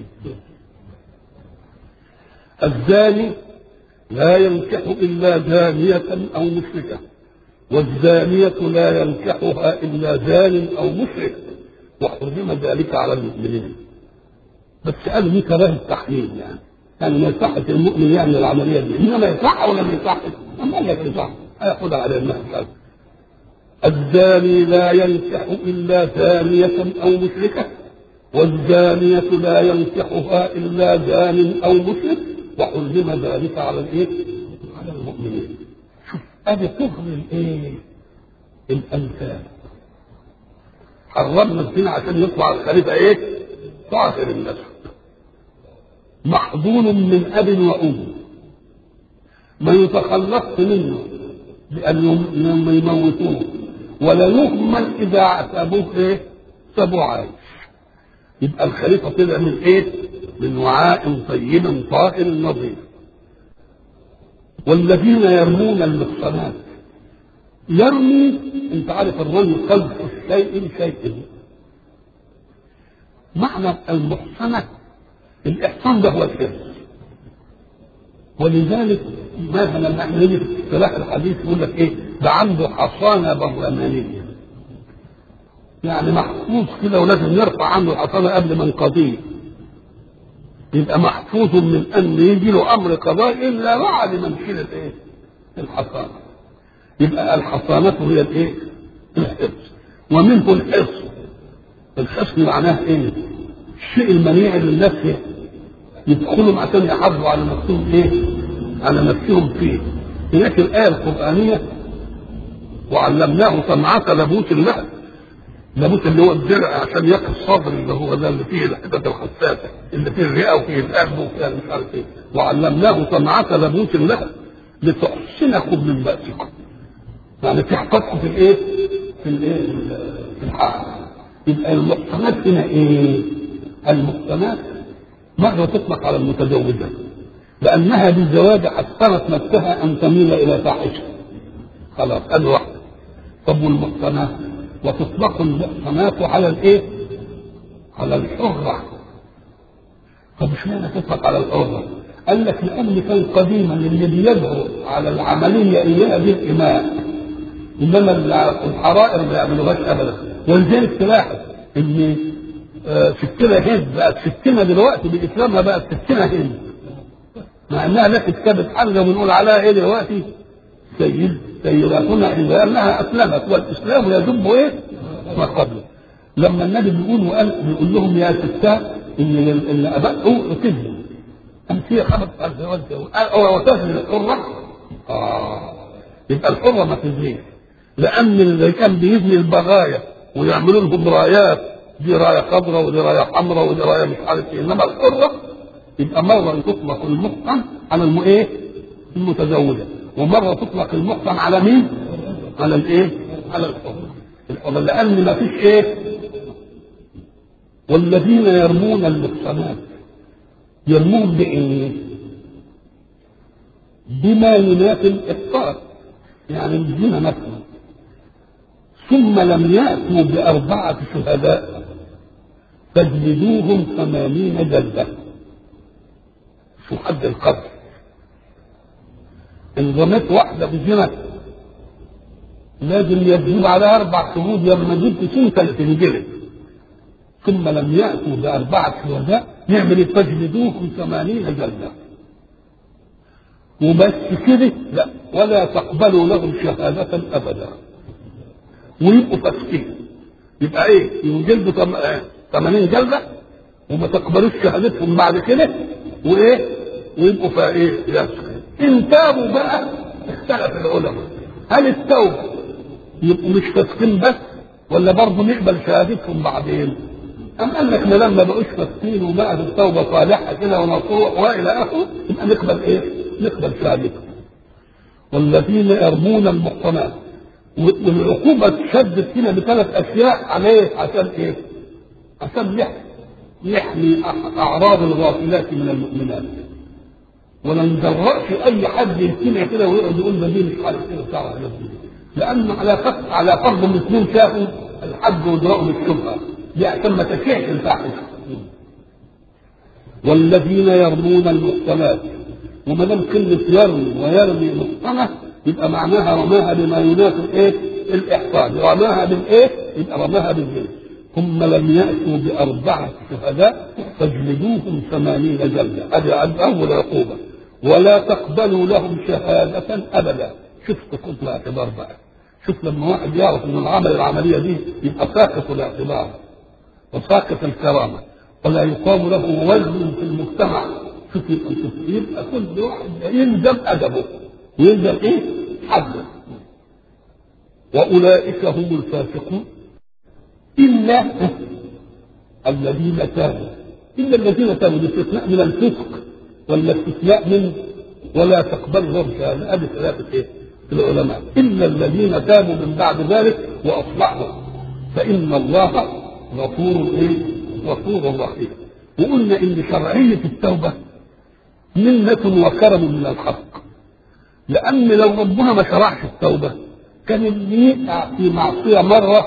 الزاني لا ينكح إلا زانية أو مشركة والزانية لا ينكحها إلا زان أو مشرك وحرم ذلك على المؤمنين بس قالوا دي كراهة تحليل يعني يعني ما يصحش المؤمن يعمل العملية دي إنما يصح ولا ما يصحش؟ أما قال لك يصح هياخدها على الناس الزاني لا ينكح إلا زانية أو مشركة والزانية لا ينكحها إلا زان أو مشرك وحرم ذلك على الايه؟ على المؤمنين. شوف ادي كفر الايه؟ الامثال. حرمنا الزنا عشان يطلع الخليفه ايه؟ طاهر النسب. محظون من اب وام. ما يتخلص منه لانهم يموتوه ولا يهمل اذا اعتبوه ايه؟ سابوه عايش. يبقى الخليفه طلع من ايه؟ من وعاء طيب طاهر نظيف والذين يرمون المحصنات يرمي انت عارف الرمي قذف الشيء شيء معنى المحصنة الإحصان ده هو الحفظ ولذلك مثلا لما احنا نيجي في اصطلاح الحديث يقول لك ايه ده عنده حصانه برلمانيه يعني محفوظ كده ولازم نرفع عنه الحصانه قبل ما نقضيه يبقى محفوظ من ان يجي له امر قضاء الا بعد ما نشيل الايه؟ الحصانه. يبقى الحصانه هي الايه؟ الحفظ. ومنه الحفظ. الحفظ معناه ايه؟ الشيء المنيع اللي الناس يدخلوا عشان يحافظوا على نفسهم ايه؟ على نفسهم فيه. هناك الايه القرانيه وعلمناه صنعة لبوس اللحم لابد اللي هو الدرع عشان يقي الصدر اللي هو ده اللي فيه الحتت الحساسه اللي فيه الرئه وفيه القلب وفيه مش عارف ايه وعلمناه صنعة لبوس لكم لتحسنكم من بأسكم يعني تحفظكم في الايه؟ في الايه؟ في الحق يبقى المحصنات هنا ايه؟ المحصنات مرة تطلق على المتزوجة لأنها بالزواج حصنت نفسها أن تميل إلى فاحشة خلاص أدي واحدة طب والمحصنات وتطلق المحصنات على الايه؟ على الحرة طب اشمعنى تطلق على الحرة؟ قال لك لأن كان قديما اللي بيدعو على العملية إياها دي الإماء إنما الحرائر ما يعملوهاش أبدا ولذلك تلاحظ إن ستنا هند بقت ستنا دلوقتي بإسلامها بقت ستنا هند مع إنها لا كتابة حاجة بنقول عليها إيه دلوقتي؟ سيد سيداتنا إذا أنها أسلمت والإسلام يجب إيه؟ ما قبله لما النبي بيقول وقال بيقول لهم يا ستات إن إن أبقوا تزنوا أمس هي خمس أزواج أو وتزني الحرة آه يبقى الحرة ما تزنيش لأن اللي كان بيزني البغايا ويعملوا لهم رايات دي راية خضراء ودي راية حمراء ودي راية مش عارف إيه إنما الحرة يبقى مرة تطلق المحصن على الم إيه؟ المتزوجة ومره تطلق المحصن على مين؟ على الايه؟ على الحر الحر لان ما فيش ايه؟ والذين يرمون المحصنات يرمون بايه؟ بما ينافي الاحصان يعني الزنا مثلا ثم لم يأتوا بأربعة شهداء فاجلدوهم ثمانين جلدة شو حد القتل إن رميت واحدة بزنا لازم يجب على أربع شهود لما جبت سنة تنجلد ثم لم يأتوا بأربعة شهداء يعمل فاجلدوهم ثمانين جلدة وبس كده لا ولا تقبلوا لهم شهادة أبدا ويبقوا فاسقين يبقى ايه ينجلدوا 80 جلده وما تقبلوش شهادتهم بعد كده وايه ويبقوا فا ايه يسقين ان تابوا بقى اختلف العلماء هل التوبه يبقوا مش فاسقين بس ولا برضه نقبل شهادتهم بعدين أم قال لك ما لما بقوش فاسقين وبقت التوبه صالحه كده ونصوح والى اخره يبقى نقبل ايه؟ نقبل شهادتهم والذين يرمون المحصنات والعقوبة تشدد هنا بثلاث أشياء عليه عشان إيه؟ عشان يحمي يحمي أعراض الغافلات من المؤمنات ولا نجرأش أي حد يستمع كده ويقعد يقول ده دي مش عارف كده بتاع لأن على فرض على فرض الاثنين شافوا الحد وادرأوا بالشبهة دي عشان ما تشيعش الفاحشة والذين يرمون المحصنات وما دام كلمة يرمي ويرمي محصنة يبقى معناها رماها بما ينافي الايه؟ الاحصان، رماها بالايه؟ يبقى رماها بالجلد. ثم لم ياتوا باربعه شهداء فاجلدوهم ثمانين جلده، هذه اول عقوبه. ولا تقبلوا لهم شهاده ابدا. شوف سقوط الاعتبار بقى. شوف لما واحد يعرف ان العمل العمليه دي يبقى ساقط الاعتبار وساقط الكرامه ولا يقام له وزن في المجتمع شوف يبقى كل واحد يلزم ادبه يلزم ايه؟ حده واولئك هم الفاسقون الا الذين تابوا الا الذين تابوا الاستثناء من الفسق ولا استثناء من ولا تقبل لهم شهاده ادي ثلاثه ايه؟ العلماء الا الذين تابوا من بعد ذلك واصلحوا فان الله غفور ايه؟ غفور رحيم وقلنا ان شرعيه التوبه منة وكرم من الحق لأن لو ربنا ما شرعش التوبة كان اللي يقع في معصية مرة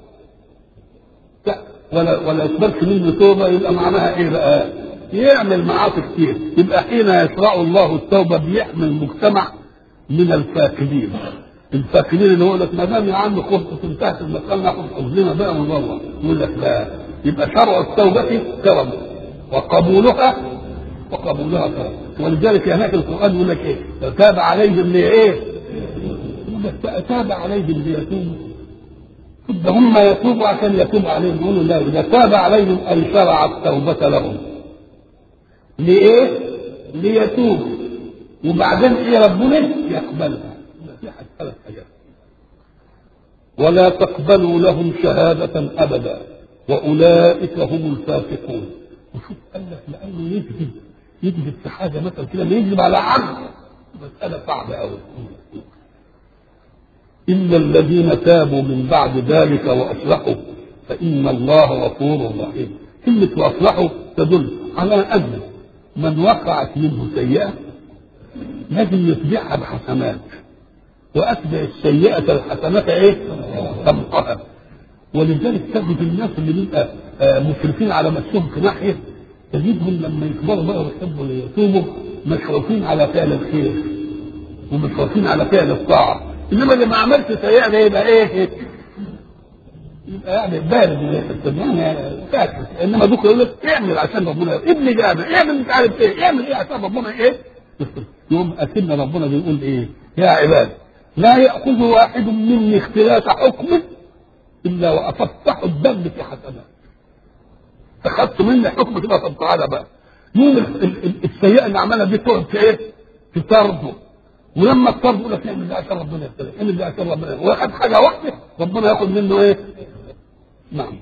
ولا ولا يقبلش منه توبة يبقى معناها إيه بقى؟ يعمل معاصي كتير يبقى حين يشرع الله التوبة بيحمي المجتمع من الفاقدين الفاقدين اللي هو لك ما دام يا عم خبطة انتهت المسألة ناخد حظنا بقى من الله يقول لك لا يبقى شرع التوبة كرم وقبولها وقبولها كرم ولذلك هناك القران يقول لك ايه؟ تاب عليهم لايه؟ يقول لك تاب عليهم ليتوبوا ده هم يتوبوا عشان يتوب عليهم يقولوا لا اذا تاب عليهم ان شرع التوبه لهم. لايه؟ ليتوبوا وبعدين ايه ربنا يقبلها. في ثلاث حاجات. ولا تقبلوا لهم شهادة أبدا وأولئك هم الفاسقون وشوف قال لك لأنه يكذب يكذب في حاجه مثلا كده ما يكذب على عبد مساله صعبه قوي الا الذين تابوا من بعد ذلك واصلحوا فان الله غفور رحيم كلمه واصلحوا تدل على ان من وقعت منه سيئه لازم يتبعها بحسنات واتبع السيئه الحسنات ايه؟ تمحها ولذلك تجد الناس اللي بيبقى مشرفين على نفسهم في ناحيه تجدهم لما يكبروا بقى ويحبوا يتوبوا مشروفين على فعل الخير ومشروفين على فعل الطاعه انما اللي ما عملش سيئه ده يبقى ايه؟ يبقى يعني بارد يعني فاكر انما بكره يقول لك اعمل عشان ربنا ابني جامع اعمل مش عارف ايه اعمل ايه عشان ربنا ايه؟ يوم اكن ربنا بيقول ايه؟ يا عباد لا ياخذ واحد مني اختلاف حكم الا وافتح الدم في حسنات اخذت مني حكم كده طب تعالى بقى يوم السيئه اللي عملها دي تقعد في ايه؟ في طرده ولما الطرد يقول لك اعمل ده عشان ربنا يبتليك اعمل ده عشان ربنا واخد حاجه واحده ربنا ياخد منه ايه؟ نعم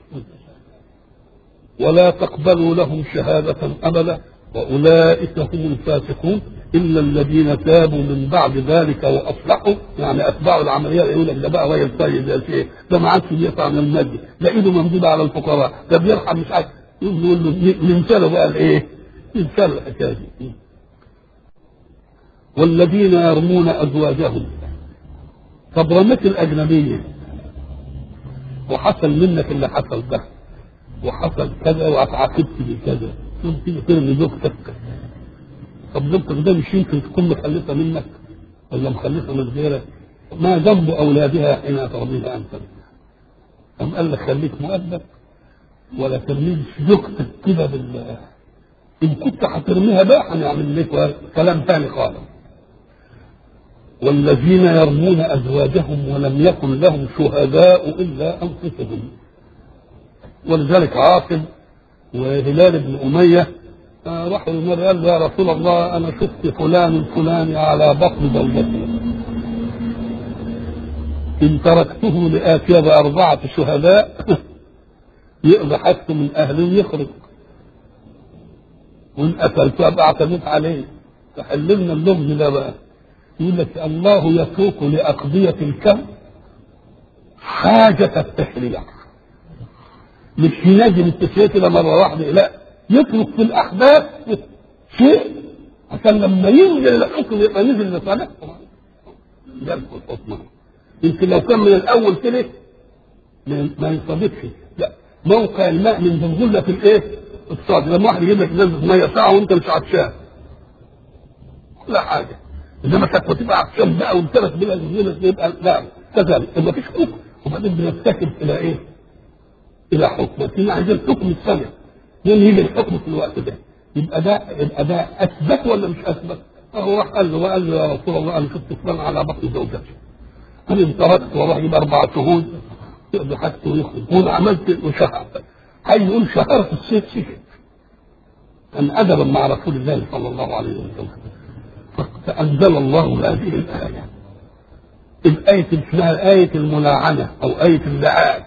ولا تقبلوا لهم شهادة أبدا وأولئك هم الفاسقون الا الذين تابوا من بعد ذلك واصلحوا يعني اتباعوا العمليه يقول لك ده بقى راجل طيب ده شيء ده ما عادش بيقطع من المجد ده ايده ممدوده على الفقراء ده بيرحم مش عارف يقول له ننسى له بقى الايه؟ ننسى له الحكايه دي والذين يرمون ازواجهم طب رميت الاجنبيه وحصل منك اللي حصل ده وحصل كذا واتعاقبت بكذا ثم تيجي ترمي زوجتك طب زوجتك ده مش يمكن تكون مخلفه منك ولا مخلفه من غيرك ما ذنب اولادها حين ترميها انت أم قال لك خليك مؤدب ولا ترميش زوجتك كده بال ان كنت هترميها بقى هنعمل لك كلام ثاني خالص والذين يرمون ازواجهم ولم يكن لهم شهداء الا انفسهم ولذلك عاصم وهلال بن اميه راحوا للنبي قال له يا رسول الله انا شفت فلان الفلاني على بطن زوجتي ان تركته لاتي باربعه شهداء يقضي حاجته من اهله ويخرج وان قتلته ابقى اعتمد عليه فحللنا اللغز ده بقى يقول لك الله يترك لاقضيه الكون حاجه التشريع مش ينزل التشريع كده مره واحده لا يترك في الاحداث شيء عشان لما ينزل الحكم يبقى نزل لصالحهم ده الحكم يمكن لو كان من الاول كده ما ينصدقش لا موقع الماء من زلزلة الايه؟ الصاد لما واحد يجيب لك ازازه ميه ساعه وانت مش عطشان لا حاجه انما كانت تبقى عطشان بقى وامتلك بلا زلزلة يبقى لا كذلك ما فيش حكم وبعدين بنتكل الى ايه؟ الى حكم لكن عايزين الحكم السنه يوم يجي الحكم في الوقت ده يبقى ده يبقى ده اثبت ولا مش اثبت؟ فهو راح قال له وقال له يا رسول الله انا شفت فلان على بطن زوجتي انا انطلقت وراح يجيب اربع شهود يقضي حاجته ويخرج وانا عملت وشهر هاي يقول شهرت السيف سكت كان ادبا مع رسول الله صلى الله عليه وسلم فانزل الله هذه الايه الايه اسمها ايه الملاعنه او ايه اللعان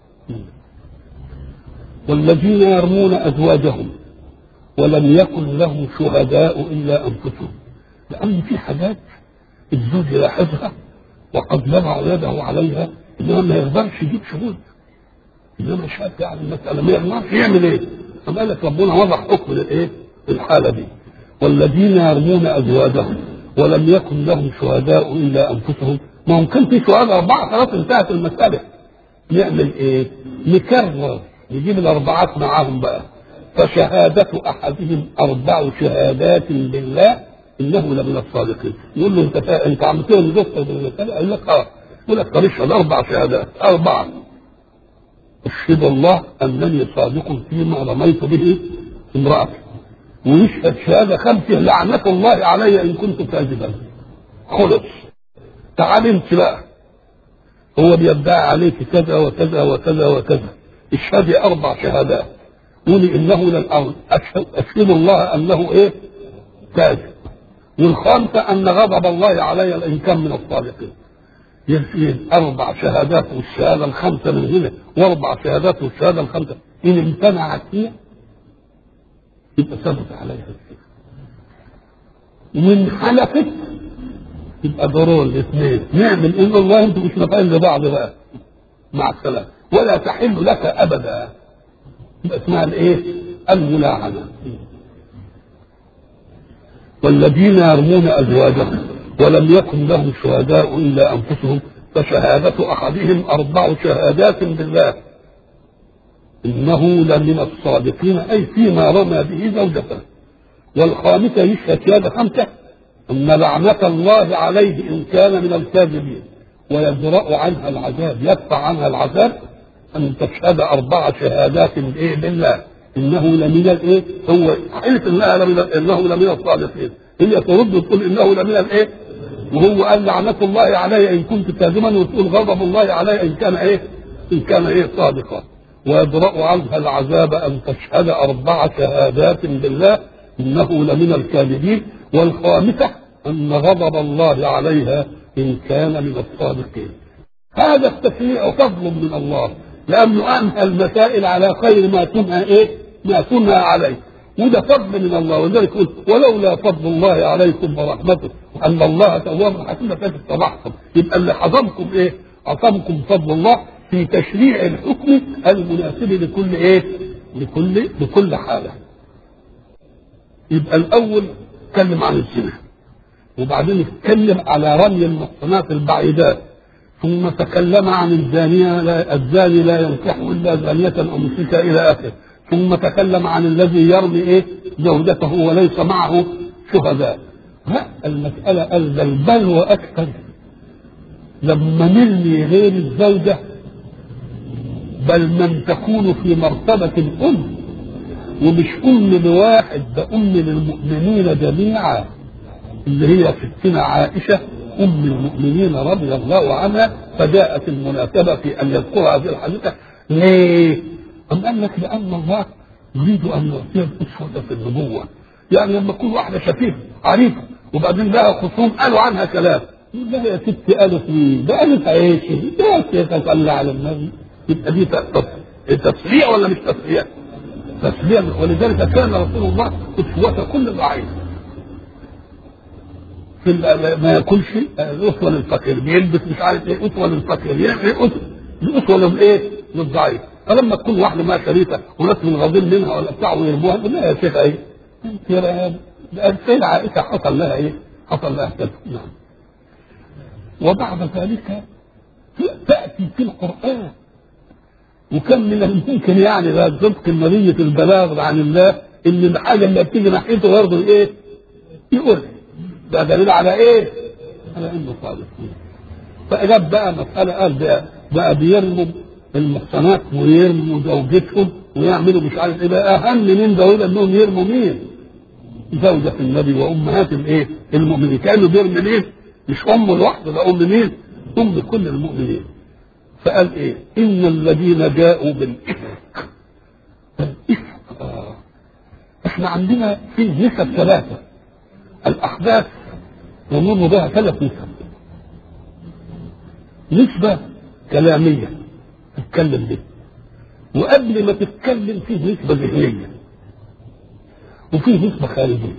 والذين يرمون ازواجهم ولم يكن لهم شهداء الا انفسهم لان في حاجات الزوج يلاحظها وقد يضع يده عليها انما ما يقدرش يجيب شهود انما شاب يعني المساله ما يقدرش يعمل ايه؟ طب قال لك ربنا وضع حكم للايه؟ الحاله دي والذين يرمون ازواجهم ولم يكن لهم شهداء الا انفسهم ما هم كان في شهداء اربعه خلاص انتهت المساله نعمل ايه؟ نكرر نجيب الاربعات معاهم بقى فشهادة أحدهم أربع شهادات بالله إنه لمن الصادقين يقول له أنت فا... أنت عم تقول دكتور بالمسألة يقول لك أه يقول لك طب اشهد أربع شهادات أربعة أشهد الله أنني صادق فيما رميت به امرأتي ويشهد شهادة خمسة لعنة الله علي إن كنت كاذبا خلص تعال أنت بقى هو بيدعي عليك كذا وكذا وكذا وكذا اشهدي أربع شهادات قولي انه للارض اشهد اشهد الله انه ايه كاذب والخامسه ان غضب الله علي ان كان من الصادقين يسير اربع شهادات والشهاده الخمسه من هنا واربع شهادات والشهاده الخمسه ان امتنعت هي يبقى ثبت عليها الشيء ومن حلفت يبقى ضرور الاثنين نعمل ان الله انتم مش نافعين لبعض بقى مع السلامه ولا تحل لك ابدا اسمها الايه؟ الملاعنة والذين يرمون ازواجهم ولم يكن لهم شهداء الا انفسهم فشهادة احدهم اربع شهادات بالله انه لمن الصادقين اي فيما رمى به زوجته والخامسة يشهد شهادة خمسة ان لعنة الله عليه ان كان من الكاذبين ويدرأ عنها العذاب يدفع عنها العذاب أن تشهد أربع شهادات إيه بالله إنه لمن الإيه؟ هو حلف إنها لمن إنه لمن الصادقين هي ترد وتقول إنه لمن الإيه؟ وهو قال لعنة الله علي إن كنت كاذبا وتقول غضب الله علي إن كان إيه؟ إن كان إيه صادقا ويدرأ عنها العذاب أن تشهد أربع شهادات بالله إنه لمن الكاذبين والخامسة أن غضب الله عليها إن كان من الصادقين هذا التشريع فضل من الله لانه انهى المسائل على خير ما تنهى ايه؟ ما تنهى عليه وده فضل من الله ولذلك يقول ولولا فضل الله عليكم ورحمته ان الله تواب حكيم كانت اتبعتم يبقى اللي حضمكم ايه؟ عصمكم فضل الله في تشريع الحكم المناسب لكل ايه؟ لكل لكل حاله. يبقى الاول اتكلم عن الزنا وبعدين اتكلم على رمي المحصنات البعيدات ثم تكلم عن الزانية لا الزاني لا ينكح إلا زانية أو مشركة إلى آخره ثم تكلم عن الذي يرمي إيه زوجته وليس معه شهداء ها المسألة قال ده البلوى أكثر لما نرمي غير الزوجة بل من تكون في مرتبة الأم ومش أم لواحد ده أم للمؤمنين جميعا اللي هي ستنا عائشة أم المؤمنين رضي الله عنها فجاءت المناسبة في أن يذكر هذه الحديثة ليه؟ أم قال لك لأن الله يريد أن يعطيها الأسوة في النبوة يعني لما تكون واحدة شفيفة عريفة وبعدين لها خصوم قالوا عنها كلام يقول لها يا ستي قالت مين؟ ده قالت عيشي ده كيف صلى على النبي يبقى دي تسلية ولا مش تسلية؟ تسلية ولذلك كان رسول الله أسوة كل ضعيف في ما ياكلش الاسوه للفقير بيلبس مش عارف ايه اسوه للفقير يعمل اسوه الاسوه للايه؟ للضعيف فلما تكون واحده ما شريفه وناس من غاضين منها ولا بتاع ويرموها يقول لها يا شيخ ايه؟ انت يا السيدة عائشه حصل لها ايه؟ حصل لها كذا نعم وبعد ذلك تاتي في القران وكم من الممكن يعني لا صدق نبيه البلاغ عن الله ان الحاجه اللي بتيجي ناحيته برضه ايه؟ يقول ده دليل على ايه؟ على انه صادق فجاب بقى مسألة قال ده بقى بيرموا المحصنات ويرموا زوجتهم ويعملوا مش عارف ايه بقى اهم من دول انهم يرموا مين؟ زوجة النبي وامهات الايه؟ المؤمنين كانوا بيرمي مين؟ مش ام لوحده ده ام مين؟ ام كل المؤمنين فقال ايه؟ ان الذين جاءوا بالافك الافك آه. احنا عندنا في نسب ثلاثه الأحداث يمر بها ثلاث نسب نسبة كلامية تتكلم به وقبل ما تتكلم فيه نسبة ذهنية وفيه نسبة خارجية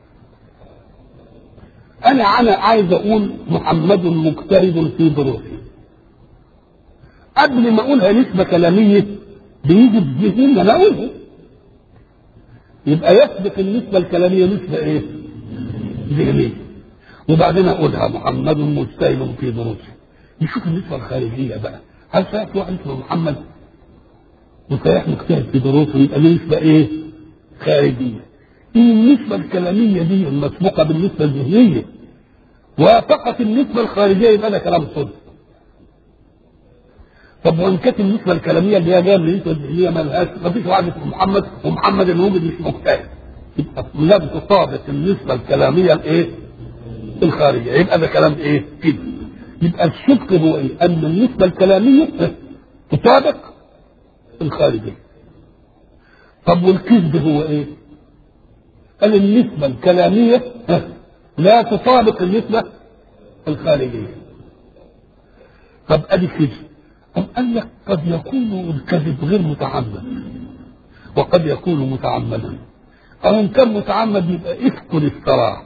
أنا أنا عايز أقول محمد مجتهد في دروسه قبل ما أقولها نسبة كلامية بيجي بذهني أنا أقولها يبقى يسبق النسبة الكلامية نسبة إيه؟ ذهنية وبعدين اقولها محمد مجتهد في دروسه نشوف النسبة الخارجية بقى هل سيأتي واحد اسمه محمد وسيح مجتهد في دروسه يبقى له نسبة ايه؟ خارجية إن النسبة الكلامية دي المسبوقة بالنسبة الذهنية وافقت النسبة الخارجية يبقى ده كلام صدق طب وان كانت النسبة الكلامية اللي هي جاية من النسبة الذهنية مالهاش مفيش واحد اسمه محمد ومحمد الموجود مش مجتهد يبقى لم تطابق النسبة الكلامية الايه؟ الخارجية يبقى ده كلام ايه؟ كده يبقى الصدق هو ايه؟ ان النسبة الكلامية تطابق الخارجية طب والكذب هو ايه؟ قال النسبة الكلامية لا تطابق النسبة الخارجية طب ادي كذب طب قال لك قد يكون الكذب غير متعمد وقد يكون متعمدا او ان كان متعمد يبقى افك الافتراء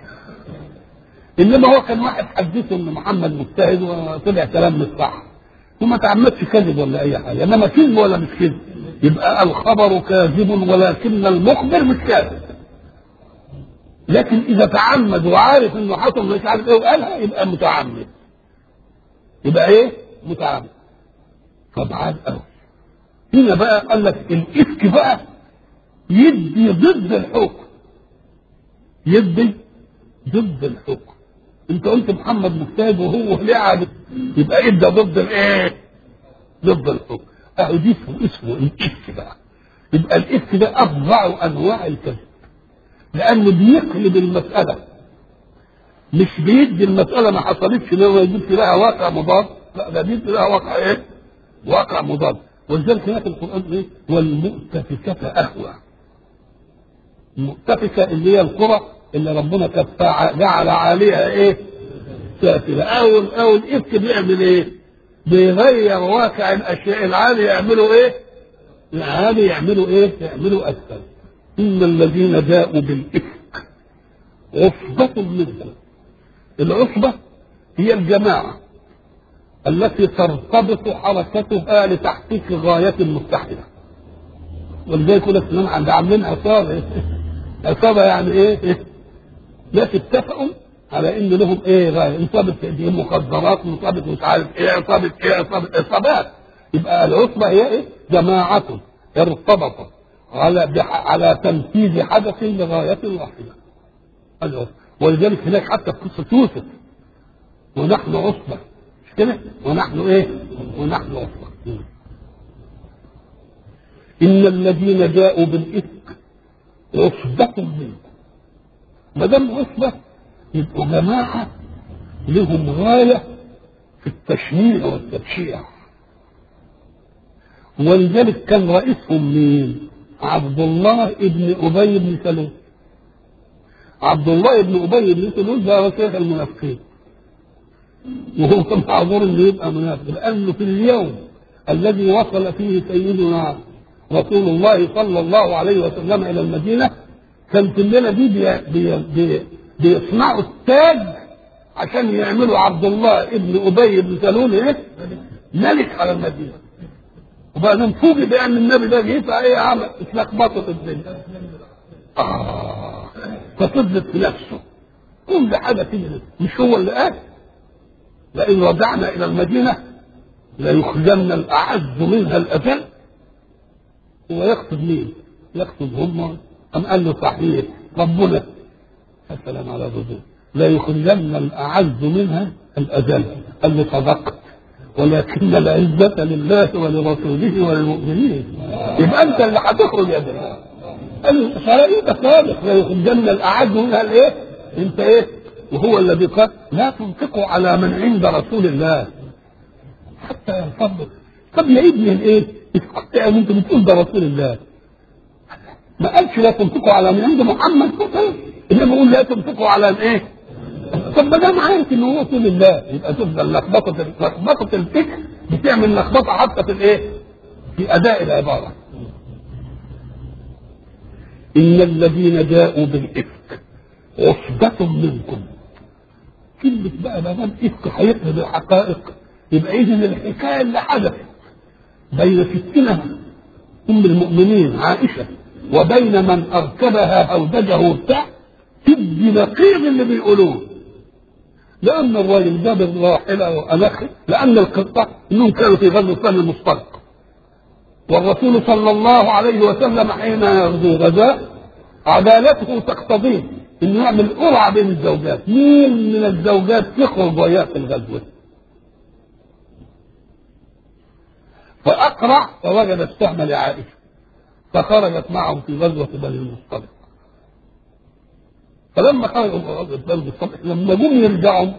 انما هو كان واحد حدثه ان محمد مجتهد وطلع كلام مش صح وما تعمدش كذب ولا اي حاجه انما كذب ولا مش كذب يبقى الخبر كاذب ولكن المخبر مش كاذب لكن اذا تعمد وعارف انه حصل مش عارف ايه وقالها يبقى متعمد يبقى ايه متعمد طبعا قوي هنا بقى قال لك الافك بقى يدي ضد الحكم يدي ضد الحكم انت قلت محمد مجتهد وهو لعب يبقى ادى ضد الايه ضد الحكم اهو دي اسمه اسمه الافك بقى يبقى الافك ده افظع انواع الكذب لانه بيقلب المساله مش بيدي المساله ما حصلتش لو يجيب لها واقع مضاد لا ده بيدي لها واقع ايه واقع مضاد ولذلك هناك القران ايه والمؤتفكه اهوى المؤتفكه اللي هي القرى اللي ربنا كفى جعل عليها ايه سافلة او او الافك بيعمل ايه بيغير واقع الاشياء العالي يعملوا ايه العالي يعملوا ايه يعملوا اسفل إن الذين جاءوا بالإفك عصبة منهم العصبة هي الجماعة التي ترتبط حركتها لتحقيق غاية متحدة ولذلك يقول لك إنهم عاملين عصابة عصابة يعني إيه؟ إيه؟ ناس اتفقوا على إن لهم إيه غاية عصابة دي مخدرات عصابة مش عارف إيه عصابة إيه عصابة عصابات يبقى العصبة هي إيه؟ جماعة ارتبطت على بح... على تنفيذ حدث لغاية واحدة العصبة ولذلك هناك حتى في قصة يوسف ونحن عصبة مش كده؟ ونحن ايه؟ ونحن عصبة إن الذين جاءوا بالإفك عصبة منكم ما دام عصبة يبقوا جماعة لهم غاية في التشنيع والتبشيع ولذلك كان رئيسهم مين؟ عبد الله ابن أبي بن سلول عبد الله بن أبي بن سلول ده هو شيخ المنافقين وهو كان معذور انه يبقى منافق لانه في اليوم الذي وصل فيه سيدنا رسول الله صلى الله عليه وسلم الى المدينه كان في الليله دي بي بي بي بيصنعوا التاج عشان يعملوا عبد الله ابن ابي بن سلول ايه؟ ملك على المدينه وبعدين فوجئ بان النبي ده جه فايه عمل اتلخبطت الدنيا اه ففضلت في نفسه كل حاجه كده مش هو اللي قال لئن رجعنا الى المدينه ليخرجن الاعز منها الاذل هو يقصد مين؟ يقصد هم ام قال له صحيح ربنا السلام على رسول لا يخرجن الاعز منها الاذل قال له صدقت ولكن العزة لله ولرسوله وللمؤمنين يبقى انت اللي هتخرج يا ابني قال انت صادق لا يخرجن الاعز منها الايه؟ انت ايه؟ وهو الذي قال لا تنفقوا على من عند رسول الله حتى ينفضل طب يا ابني الايه؟ كنت انت بتقول ده رسول الله ما قالش لا تنفقوا على من عند محمد انما بيقول لا تنفقوا على الايه؟ طب ما دام عارف ان هو رسول الله يبقى تفضل لخبطه لخبطه الفكر بتعمل لخبطه حتى في الايه؟ في اداء العباره. ان الذين جاءوا بالافك عصبة منكم كلمة بقى ما دام افك هيقلب الحقائق يبقى اذا الحكايه اللي حدثت بين ستنا ام المؤمنين عائشه وبين من اركبها هودجه بتاع تدي نقيض اللي بيقولوه لان الراجل جاب الراحله وانخ لان القطه انهم كانوا في غزوه ثاني المصطلق والرسول صلى الله عليه وسلم حين يغزو غزاء عدالته تقتضيه انه يعمل قرعه بين الزوجات مين من الزوجات تخرج وياه في الغزوه فأقرع فوجد السهم لعائشة فخرجت معهم في غزوة بني المصطلق فلما خرجوا في غزوة بني المصطلق لما جم يرجعوا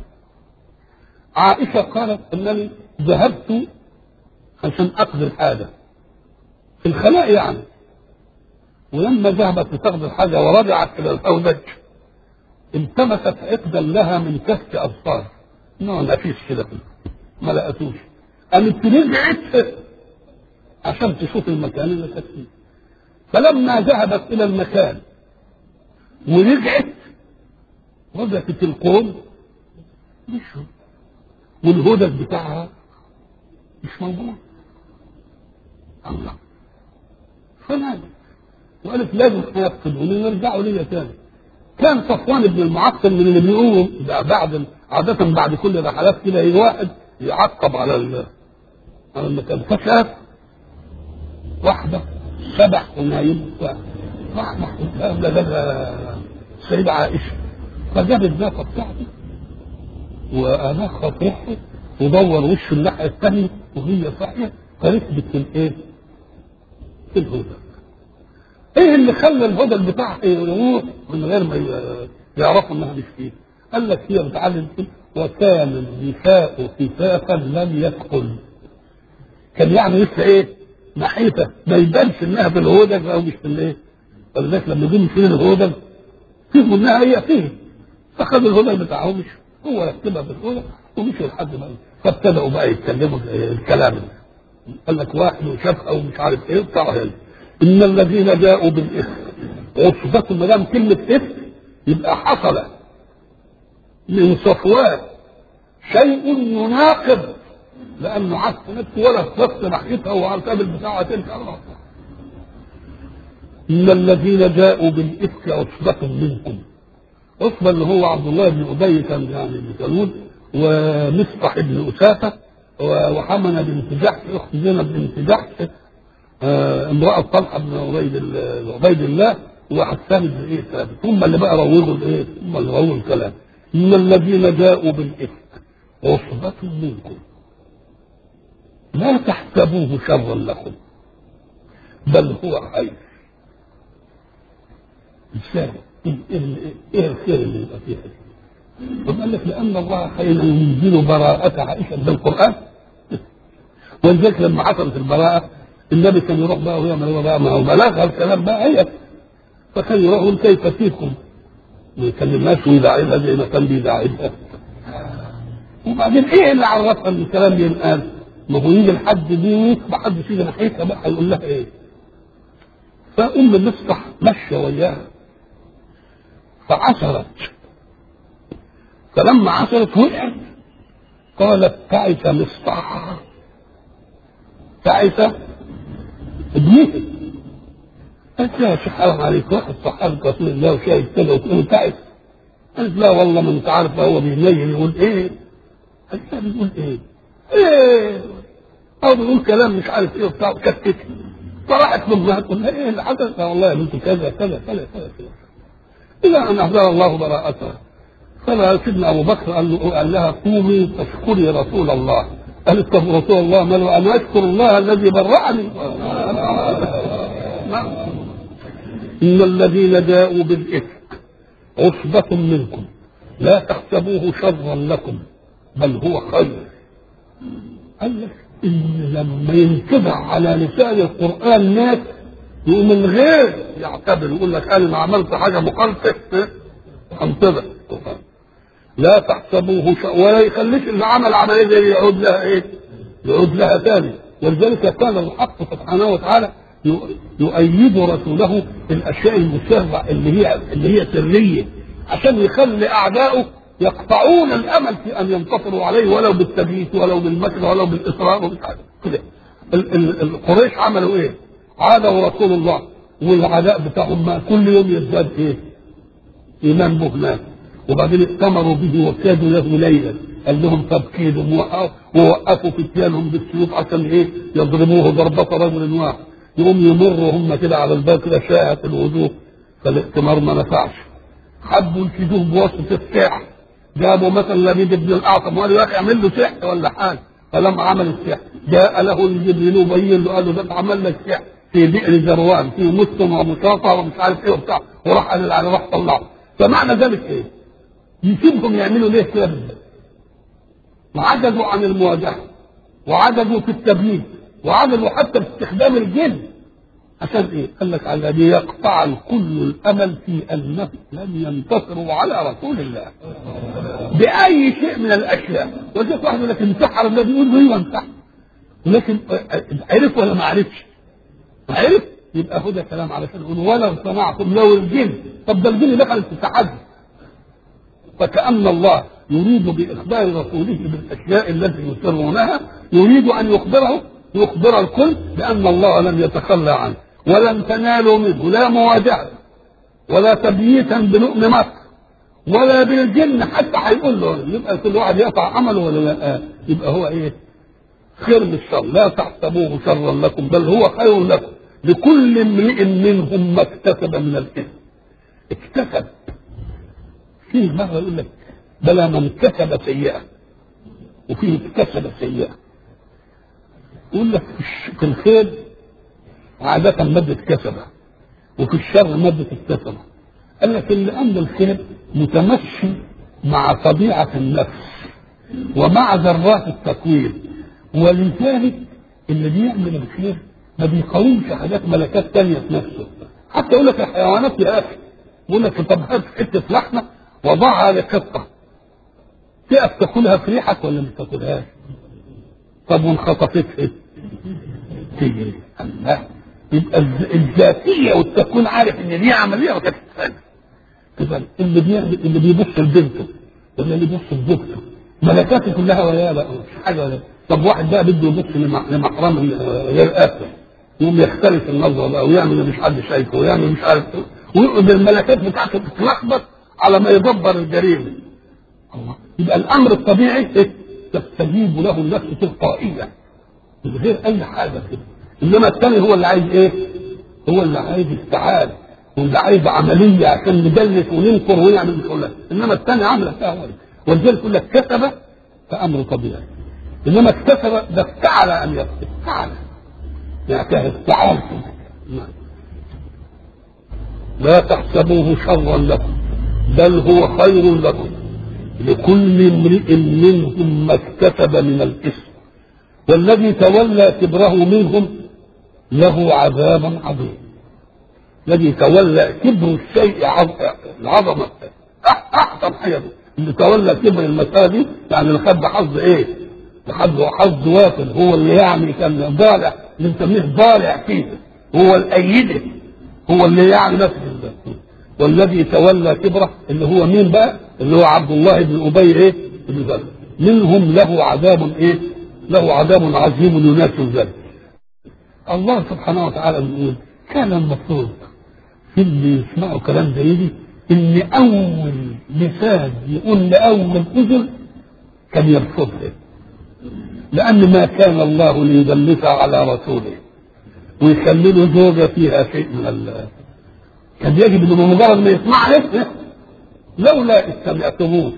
عائشة قالت أنني ذهبت عشان أقضي الحاجة في الخلاء يعني ولما ذهبت لتقضي الحاجة ورجعت إلى الأودج التمست عقدا لها من كف أبصار نوع ما فيش كده ما لقتوش قامت رجعت عشان تشوف المكان اللي كانت فيه فلما ذهبت الى المكان ورجعت وجدت القوم مشوا والهدد بتاعها مش موجود الله فنادت وقالت لازم هيفقدوني ويرجعوا ليا تاني كان صفوان بن المعطل من اللي بيقوموا بعد عادة بعد كل رحلات كده يجي واحد يعقب على على المكان فشاف واحدة سبع ونايم واحدة قبل جابها السيدة عائشة فجاب الناقة بتاعته وأناخها في ريحه ودور وشه الناحية الثانية وهي صاحية فركبت في الإيه؟ في الهدى. إيه اللي خلى الهدى بتاعها يروح من غير ما يعرفوا إنها مش فيه؟ قال لك هي بتعلم وكان النساء خفافا لم يثقل كان يعني لسه ايه نحيفه ما يبانش انها في الهودج او مش في الايه ولذلك لما جم فين الهودج فهموا انها هي فيه فخدوا الهودج بتاعهم مش هو يكتبها في الهودج ومشوا لحد ما فابتدأوا بقى يتكلموا الكلام قال لك واحد وشافها ومش عارف ايه بتاع ان الذين جاءوا بالاثم عصبة ما دام كلمة إفك يبقى حصل من صفوان شيء يناقض لأنه عكس نفسه ولا اختص ناحيتها وعرفها البتاعة تلك الله إن الذين جاءوا بالإفك عصبة منكم عصبة اللي هو عبد الله بن أبي كان يعني بن سلول ومصطح بن أسافة وحمنة بنت جحش أخت زينب بنت جحش آه، امرأة طلحة بن عبيد ال- عبيد الله وحسان بن إيه ثابت هم اللي بقى روجوا الإيه؟ هم اللي روجوا الكلام إن الذين جاءوا بالإفك عصبة منكم لا تحسبوه شرا لكم بل هو خير ازاي؟ ايه ايه إيه الخير اللي يبقى فيها؟ طب قال لك لان الله خير ينزل براءة عائشة بالقرآن ولذلك لما حصلت البراءة النبي كان يروح بقى ويعمل ايه بقى ما هو بلغها الكلام بقى هي فكان يروح يقول كيف فيكم ما يكلمهاش ويداعبها زي ما كان بيداعبها وبعدين ايه اللي عرفها ان الكلام ينقال؟ ما هو يجي لحد دي ما حدش يجي ناحيتها بقى يقول لها ايه؟ فأم مصطح مشى وياها فعثرت فلما عثرت وقعت قالت تعس مصطح تعس ابنتي قالت لها يا شيخ حرام عليك واحد صحابي رسول الله وشاهد كده وتقول تعس قالت لا والله ما انت عارف هو بيميل يقول ايه قالت لها بيقول ايه ايه او بيقول كلام مش عارف ايه وبتاع كتت فراحت لامها تقول لها ايه اللي حدث لا والله يا بنتي كذا كذا كذا كذا كذا الى ان احضر الله براءتها فسيدنا ابو بكر قال, له قال لها قومي فاشكري رسول الله قالت طب رسول الله ما له انا اشكر الله الذي برأني نعم. ان الذين جاءوا بالافك عصبة منكم لا تحسبوه شرا لكم بل هو خير قال لك إن لما ينتبع على لسان القرآن ناس يقوم الغير يعتبر يقول لك أنا ما عملت حاجة مخالفة انتبه لا تحسبوه ش... ولا يخليش اللي عمل عملية زي يعود لها إيه؟ يعود لها ثاني ولذلك كان الحق سبحانه وتعالى ي- يؤيد رسوله الاشياء المسرة اللي هي اللي هي سريه عشان يخلي اعدائه يقطعون الامل في ان ينتصروا عليه ولو بالتبييت ولو بالمكر ولو بالاصرار ومش عارف كده ال- ال- القريش عملوا ايه؟ عادوا رسول الله والعداء بتاعهم ما كل يوم يزداد ايه؟ ايمان به ناس وبعدين ائتمروا به وكادوا له ليلا قال لهم طب كيدوا ووقفوا ووقفوا فتيانهم بالسيوف عشان ايه يضربوه ضربة رجل واحد يقوم يمروا هم كده على الباب كده شاهة الوجوه فالائتمار ما نفعش حبوا يفيدوه بواسطة السحر جابوا مثلا لبيد بن الاعصم وقالوا يا اخي اعمل له سحر ولا حاجه فلما عمل السحر جاء له الجبريل وبين له قال له ده عمل لك سحر في بئر ذروان في مسلم ومشاطة ومش عارف ايه وبتاع وراح قال على راح طلعه فمعنى ذلك ايه؟ يسيبهم يعملوا ليه كده بالذات؟ وعجزوا عن المواجهه وعجزوا في التبيين وعجزوا حتى في استخدام الجن عشان ايه؟ قال لك على الذي يقطع الكل الامل في انه لن ينتصروا على رسول الله باي شيء من الاشياء وجدت واحد يقول لك انتحر الذي يقول ايوه انتحر ولكن عرف ولا ما عرفش؟ عرف يبقى هو ده كلام علشان يقول ولو صنعتم لو الجن طب ده الجن دخلت في التحدي فكأن الله يريد بإخبار رسوله بالأشياء التي يسرونها يريد أن يخبره يخبر الكل بأن الله لم يتخلى عنه ولن تنالوا منه لا مواجهة ولا تبييتا بلؤم مكر ولا بالجن حتى هيقول له يبقى كل واحد يقطع عمله ولا لا يبقى هو ايه خير من الشر لا تحسبوه شرا لكم بل هو خير لكم لكل امرئ منهم ما اكتسب من الاثم اكتسب فيه مرة يقول لك بلى من كسب سيئة وفيه اكتسب سيئة يقول لك في الش- في الخير عادة مادة كسبة وفي الشر مادة اكتسبة قال لك ان لأن الخير متمشي مع طبيعة النفس ومع ذرات التكوين ولذلك اللي بيعمل الخير ما بيقاومش حاجات ملكات تانية في نفسه حتى يقول لك الحيوانات يا اخي يقول لك طب هات حته لحمه وضعها لقطه تقف تاكلها في ريحك ولا ما تاكلهاش؟ طب وانخطفتها تجري الله يبقى الذ- الذاتيه والتكوين عارف ان دي عمليه وتتفهم يبقى اللي بيعمل اللي بيبص لبنته ولا اللي بيبص لزوجته ملكاته كلها وياه بقى مش حاجه ولا طب واحد بقى بده يبص لمع- لمحرم غير اخر يقوم يختلف النظره بقى ويعمل اللي مش حد شايفه ويعمل مش عارف إيه. ويقعد الملكات بتاعته تتلخبط على ما يدبر الجريمه الله يبقى الامر الطبيعي إيه؟ تستجيب له النفس تلقائيه من غير اي حاجه كده انما الثاني هو اللي عايز ايه؟ هو اللي عايز استعانه واللي عايز عمليه عشان ندلس وننكر ونعمل مش كلها انما الثاني عمل فيها ولد ولذلك يقول لك كسب فامر طبيعي انما اكتسب ده افتعل ان يكسب افتعل يعني كان افتعال نعم. لا تحسبوه شرا لكم بل هو خير لكم لكل امرئ منهم ما اكتسب من الاثم والذي تولى كبره منهم له عذاب عظيم الذي تولى كبر الشيء عظ- العظمه أح- احسن حاجه اللي تولى كبر المساجد يعني اللي خد حظ ايه؟ حظ حظ وافر هو اللي يعني كان ضالع اللي بنسميه ضالع فيه هو الايده هو اللي يعني ماسك الباب. والذي تولى كبره اللي هو مين بقى؟ اللي هو عبد الله بن ابي ايه؟ بن سلول منهم له عذاب ايه؟ له عذاب عظيم يناسب ذلك. الله سبحانه وتعالى بيقول كان المفروض في اللي يسمعوا كلام زي دي ان اول مثال يقول لاول اذن كان يرفضها لان ما كان الله ليدلس على رسوله ويخلي له زوجه فيها شيء من ال كان يجب انه بمجرد ما يسمع إيه؟ لولا اذ سمعتموه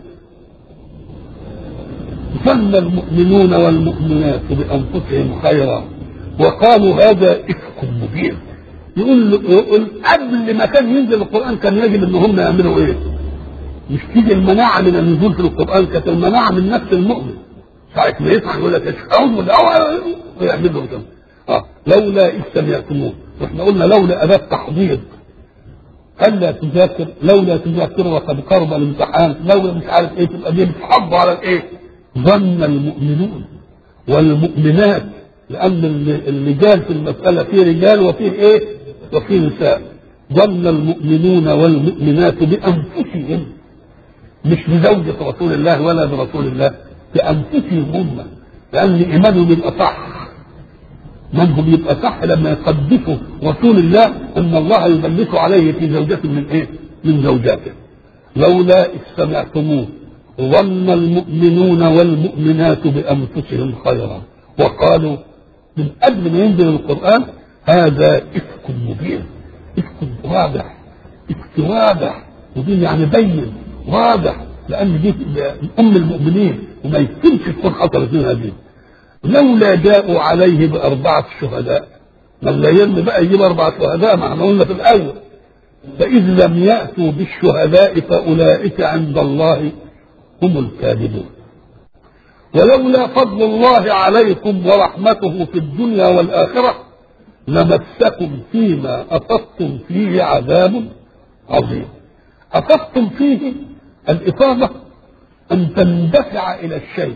ظن المؤمنون والمؤمنات بانفسهم خيرا وقالوا هذا افك مبين يقول, يقول قبل ما كان ينزل القران كان يجب ان هم يعملوا ايه؟ مش تيجي المناعه من النزول في القران كانت المناعه من نفس المؤمن ساعة ما يسمع يقول لك اشهد ولا ويعمل له كده اه لولا اذ سمعتموه واحنا قلنا لولا اداه تحضير الا تذاكر لولا تذاكر وقد قرب الامتحان لولا مش عارف ايه تبقى دي بتحض على الايه؟ ظن المؤمنون والمؤمنات لان اللي اللي جال في المساله فيه رجال وفيه ايه؟ وفيه نساء ظن المؤمنون والمؤمنات بانفسهم مش بزوجة رسول الله ولا برسول الله بأنفسهم هم لأن إيمانهم يبقى صح منهم يبقى صح لما يقدسوا رسول الله أن الله يدلس عليه في زوجة من إيه؟ من زوجاته لولا إذ سمعتموه ظن المؤمنون والمؤمنات بأنفسهم خيرا وقالوا من قبل ما ينزل القرآن هذا إفك مبين إفك واضح إفك واضح مبين يعني بين واضح لان دي ام المؤمنين وما يمكنش تكون حصلت منها دي لولا جاءوا عليه باربعه شهداء ما لا يرمي بقى يجيب اربعه شهداء ما احنا قلنا في الاول فاذ لم ياتوا بالشهداء فاولئك عند الله هم الكاذبون ولولا فضل الله عليكم ورحمته في الدنيا والاخره لمسكم فيما افضتم فيه عذاب عظيم أفضتم فيه الإفاضة أن تندفع إلى الشيء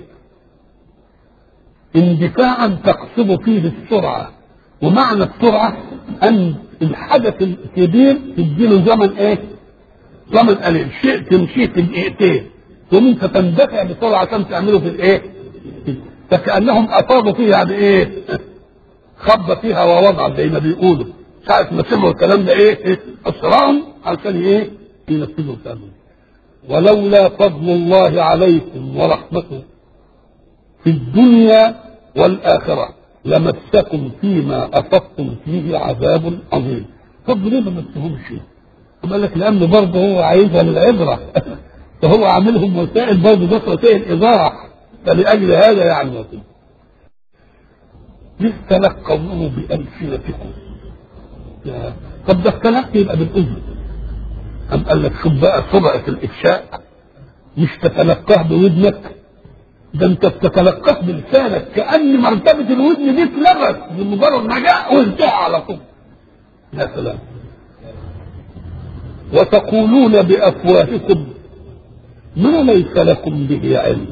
اندفاعا تقصد فيه السرعة ومعنى السرعة أن الحدث الكبير تديله زمن إيه؟ زمن قليل شيء تمشيه في دقيقتين ثم أنت تندفع بسرعة عشان تعمله في الإيه؟ فكأنهم أفاضوا فيها بإيه؟ خب فيها ووضع زي ما بيقولوا ساعة ما سمعوا الكلام ده إيه؟ إيه؟ أسرعهم عشان إيه؟ ينفذوا كلامه ولولا فضل الله عليكم ورحمته في الدنيا والآخرة لمسكم فيما أفضتم فيه عذاب عظيم طب ليه ما مسهمش؟ قال لك لأن برضه هو عايزها للعبرة فهو عاملهم وسائل برضه بس وسائل إيضاح فلأجل هذا يعني وسيل ليه تلقونه بألسنتكم؟ طب ده التلقي يبقى بالأذن أم قال لك شوف بقى سرعة الإفشاء مش تتلقاه بودنك ده أنت بتتلقاه بلسانك كأن مرتبة الودن دي اتلغت بمجرد ما جاء وانتهى على طول يا سلام وتقولون بأفواهكم ما ليس لكم به علم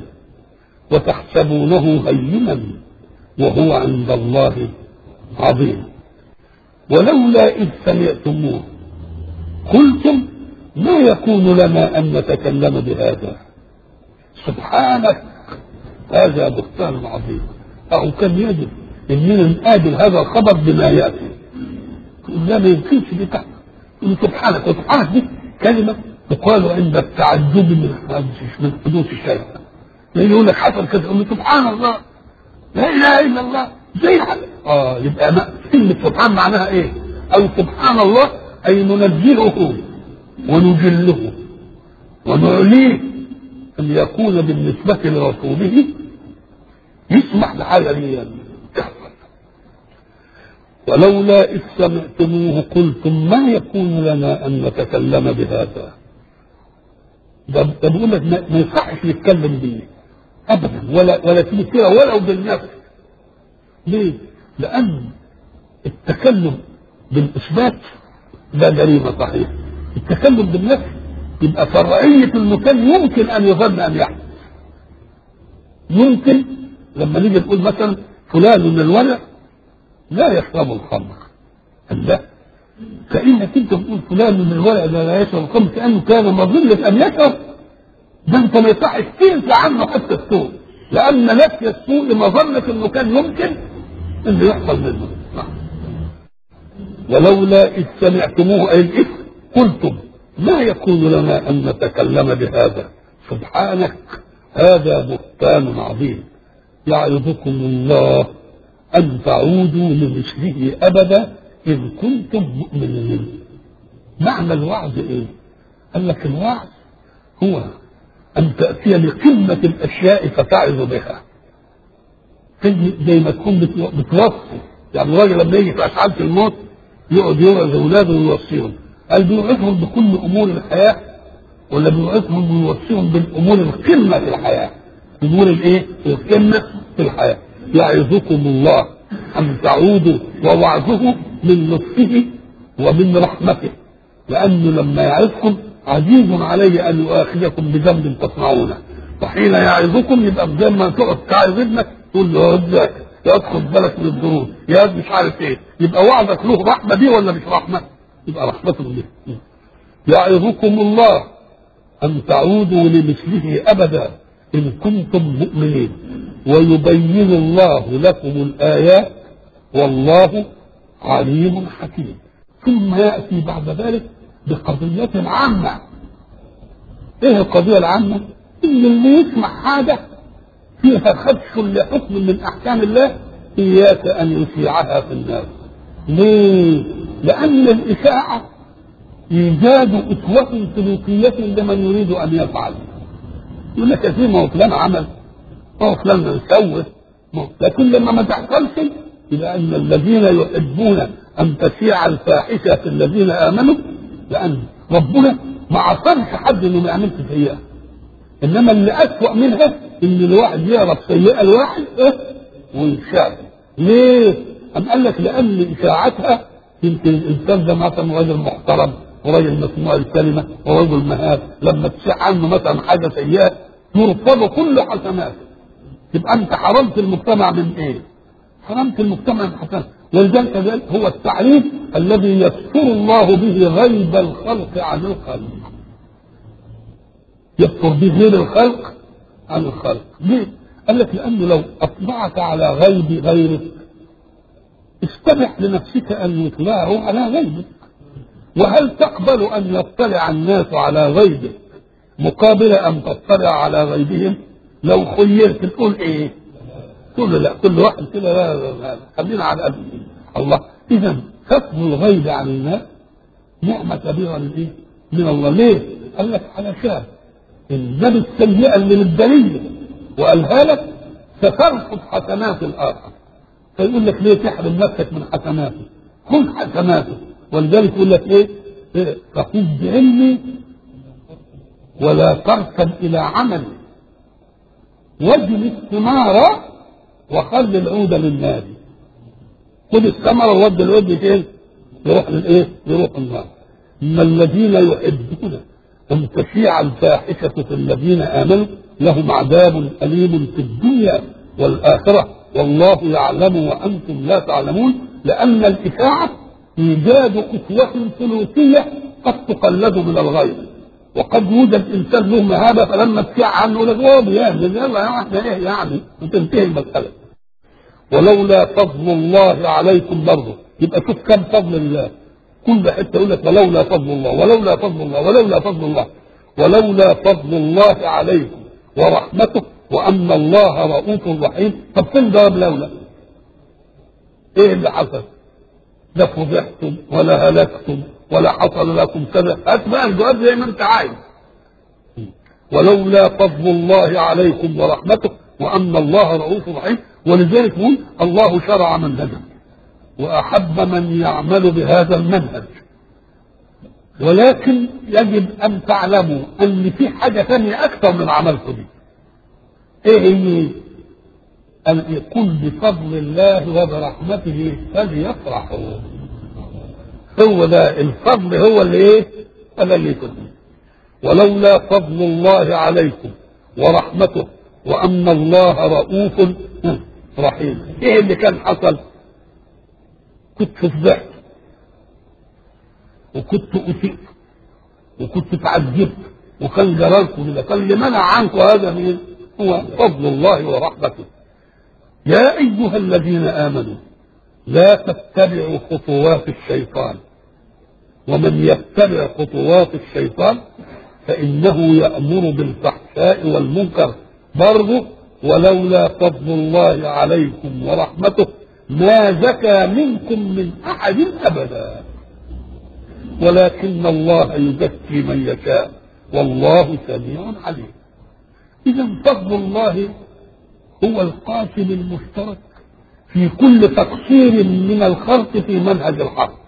وتحسبونه هينا وهو عند الله عظيم ولولا إذ سمعتموه قلتم ما يكون لنا أن نتكلم بهذا سبحانك هذا بهتان عظيم أو كان يجب إننا نقابل هذا الخبر بما يأتي لا ما يمكنش دي تحت سبحانك وسبحانك دي كلمة تقال عند التعجب من من حدوث الشيء يعني يقول لك حصل كذا يقول سبحان الله لا اله الا الله زي اه يبقى ما كلمة سبحان معناها ايه؟ او سبحان الله اي ننزهه ونجله ونعليه ان يكون بالنسبة لرسوله يسمح بحاجة دي تحصل ولولا إذ سمعتموه قلتم ما يكون لنا أن نتكلم بهذا ده ده بيقول لك ما يصحش نتكلم بيه أبدا ولا ولا تمثيله ولو بالنفس ليه؟ لأن التكلم بالإثبات ده جريمة صحيح التكلم بالنفس يبقى فرعية المكان يمكن أن يظن أن يحدث يمكن لما نيجي نقول مثلا فلان من الولد لا يشرب الخمر لا كأنك انت بتقول فلان من الولد لا يشرب الخمر كأنه كان مظنة أن يشرب ده انت ما يصحش تنسى عنه حتى السوء لأن نفي السوء مظنة انه كان يمكن انه يحصل منه ولولا إذ سمعتموه أي الإثم قلتم ما يكون لنا أن نتكلم بهذا سبحانك هذا بهتان عظيم يعظكم الله أن تعودوا لمثله أبدا إن كنتم مؤمنين معنى الوعد إيه؟ قال لك الوعد هو أن تأتي لقمة الأشياء فتعظ بها زي ما تكون بتوصي يعني الراجل لما يجي في أشعال الموت يقعد يوعظ أولاده ويوصيهم قال بيوعظهم بكل أمور الحياة ولا بيوعظهم ويوصيهم بالأمور القمة في الحياة أمور الإيه؟ القمة في الحياة يعظكم الله أن تعودوا ووعظه من لطفه ومن رحمته لأنه لما يعظكم عزيز عليه أن يؤاخذكم بذنب تصنعونه وحين يعظكم يبقى زي ما تقعد تعظ ابنك تقول له يا يا خد بالك من الظروف يا مش عارف ايه يبقى وعظك له رحمه دي ولا مش رحمه؟ يبقى رحمته دي يعظكم الله أن تعودوا لمثله أبدا إن كنتم مؤمنين ويبين الله لكم الآيات والله عليم حكيم ثم يأتي بعد ذلك بقضية عامة ايه القضية العامة ان اللي يسمع حاجة فيها خدش لحكم من احكام الله اياك ان يشيعها في الناس ليه لان الاشاعة ايجاد اسوة سلوكية لمن يريد ان يفعل يقول لك يا ما هو فلان عمل ما هو فلان سوى لكن لما ما تحصلش إلى أن الذين يحبون أن تشيع الفاحشة في الذين آمنوا لأن ربنا ما عصرش حد إنه ما يعملش سيئة إنما اللي أسوأ منها إن الواحد يعرف سيئة الواحد إيه ويشاع ليه؟ أم قال لك لأن إشاعتها يمكن الإنسان ده مثلا راجل محترم وراجل مسموع الكلمة ورجل مهاب لما تشاع عنه مثلا حاجة سيئة يرفض كل حسناته يبقى أنت حرمت المجتمع من إيه؟ حرمت المجتمع من حسناته ولذلك هو التعريف الذي يستر الله به غيب الخلق عن الخلق يستر به غير الخلق عن الخلق ليه؟ قال لك لأنه لو أطلعت على غيب غيرك استبح لنفسك أن يطلعوا على غيبك وهل تقبل أن يطلع الناس على غيبك مقابل أن تطلع على غيبهم لو خيرت تقول إيه تقول لا كل واحد كده لا لا لا خلينا على قد الله إذا كتم الغيب عن الناس نعمة كبيرة للإيه؟ من الله ليه؟ قال لك علشان الذنب السيئة اللي للبرية وقالها لك سترفض حسنات الآخر فيقول لك ليه تحرم نفسك من حسناته خذ حسناته ولذلك يقول لك ايه, إيه؟ فخذ بعلمي ولا تركب الى عملي واجل الثمار وخل العود للناس خذ الثمرة وود العود فين؟ يروح للايه؟ يروح النار اما الذين يحبون ان تشيع الفاحشة في الذين امنوا لهم عذاب اليم في الدنيا والاخرة والله يعلم وانتم لا تعلمون لان الاشاعة إيجاد أسوة ثلوثية قد تقلد من الغير وقد يوجد إنسان له مهابة فلما تشيع عنه يقول لك هو بيعمل يلا يا احنا إيه يعني وتنتهي المسألة ولولا فضل الله عليكم برضه يبقى شوف كم فضل الله كل حته يقول لك ولولا فضل الله ولولا فضل الله ولولا فضل الله ولولا فضل الله عليكم ورحمته وان الله رؤوف رحيم طب فين جواب لولا؟ ايه اللي حصل؟ لا فضحتم ولا هلكتم ولا حصل لكم كذا هات بقى الجواب زي ما انت عايز ولولا فضل الله عليكم ورحمته وان الله رؤوف رحيم ولذلك يقول الله شرع منهجا واحب من يعمل بهذا المنهج ولكن يجب ان تعلموا ان في حاجه ثانيه اكثر من عملكم دي ايه هي ان يكون بفضل الله وبرحمته فليفرحوا هو ده الفضل هو اللي ايه هذا اللي يكون ولولا فضل الله عليكم ورحمته وان الله رؤوف رحيم ايه اللي كان حصل كنت فضحت وكنت أسئت وكنت تعجبت وكان جرالكم كده كان اللي منع عنكم هذا مين؟ هو فضل الله ورحمته يا أيها الذين آمنوا لا تتبعوا خطوات الشيطان ومن يتبع خطوات الشيطان فإنه يأمر بالفحشاء والمنكر برضه ولولا فضل الله عليكم ورحمته ما زكى منكم من أحد أبدا ولكن الله يزكي من يشاء والله سميع عليم إذا فضل الله هو القاسم المشترك في كل تقصير من الخلق في منهج الحق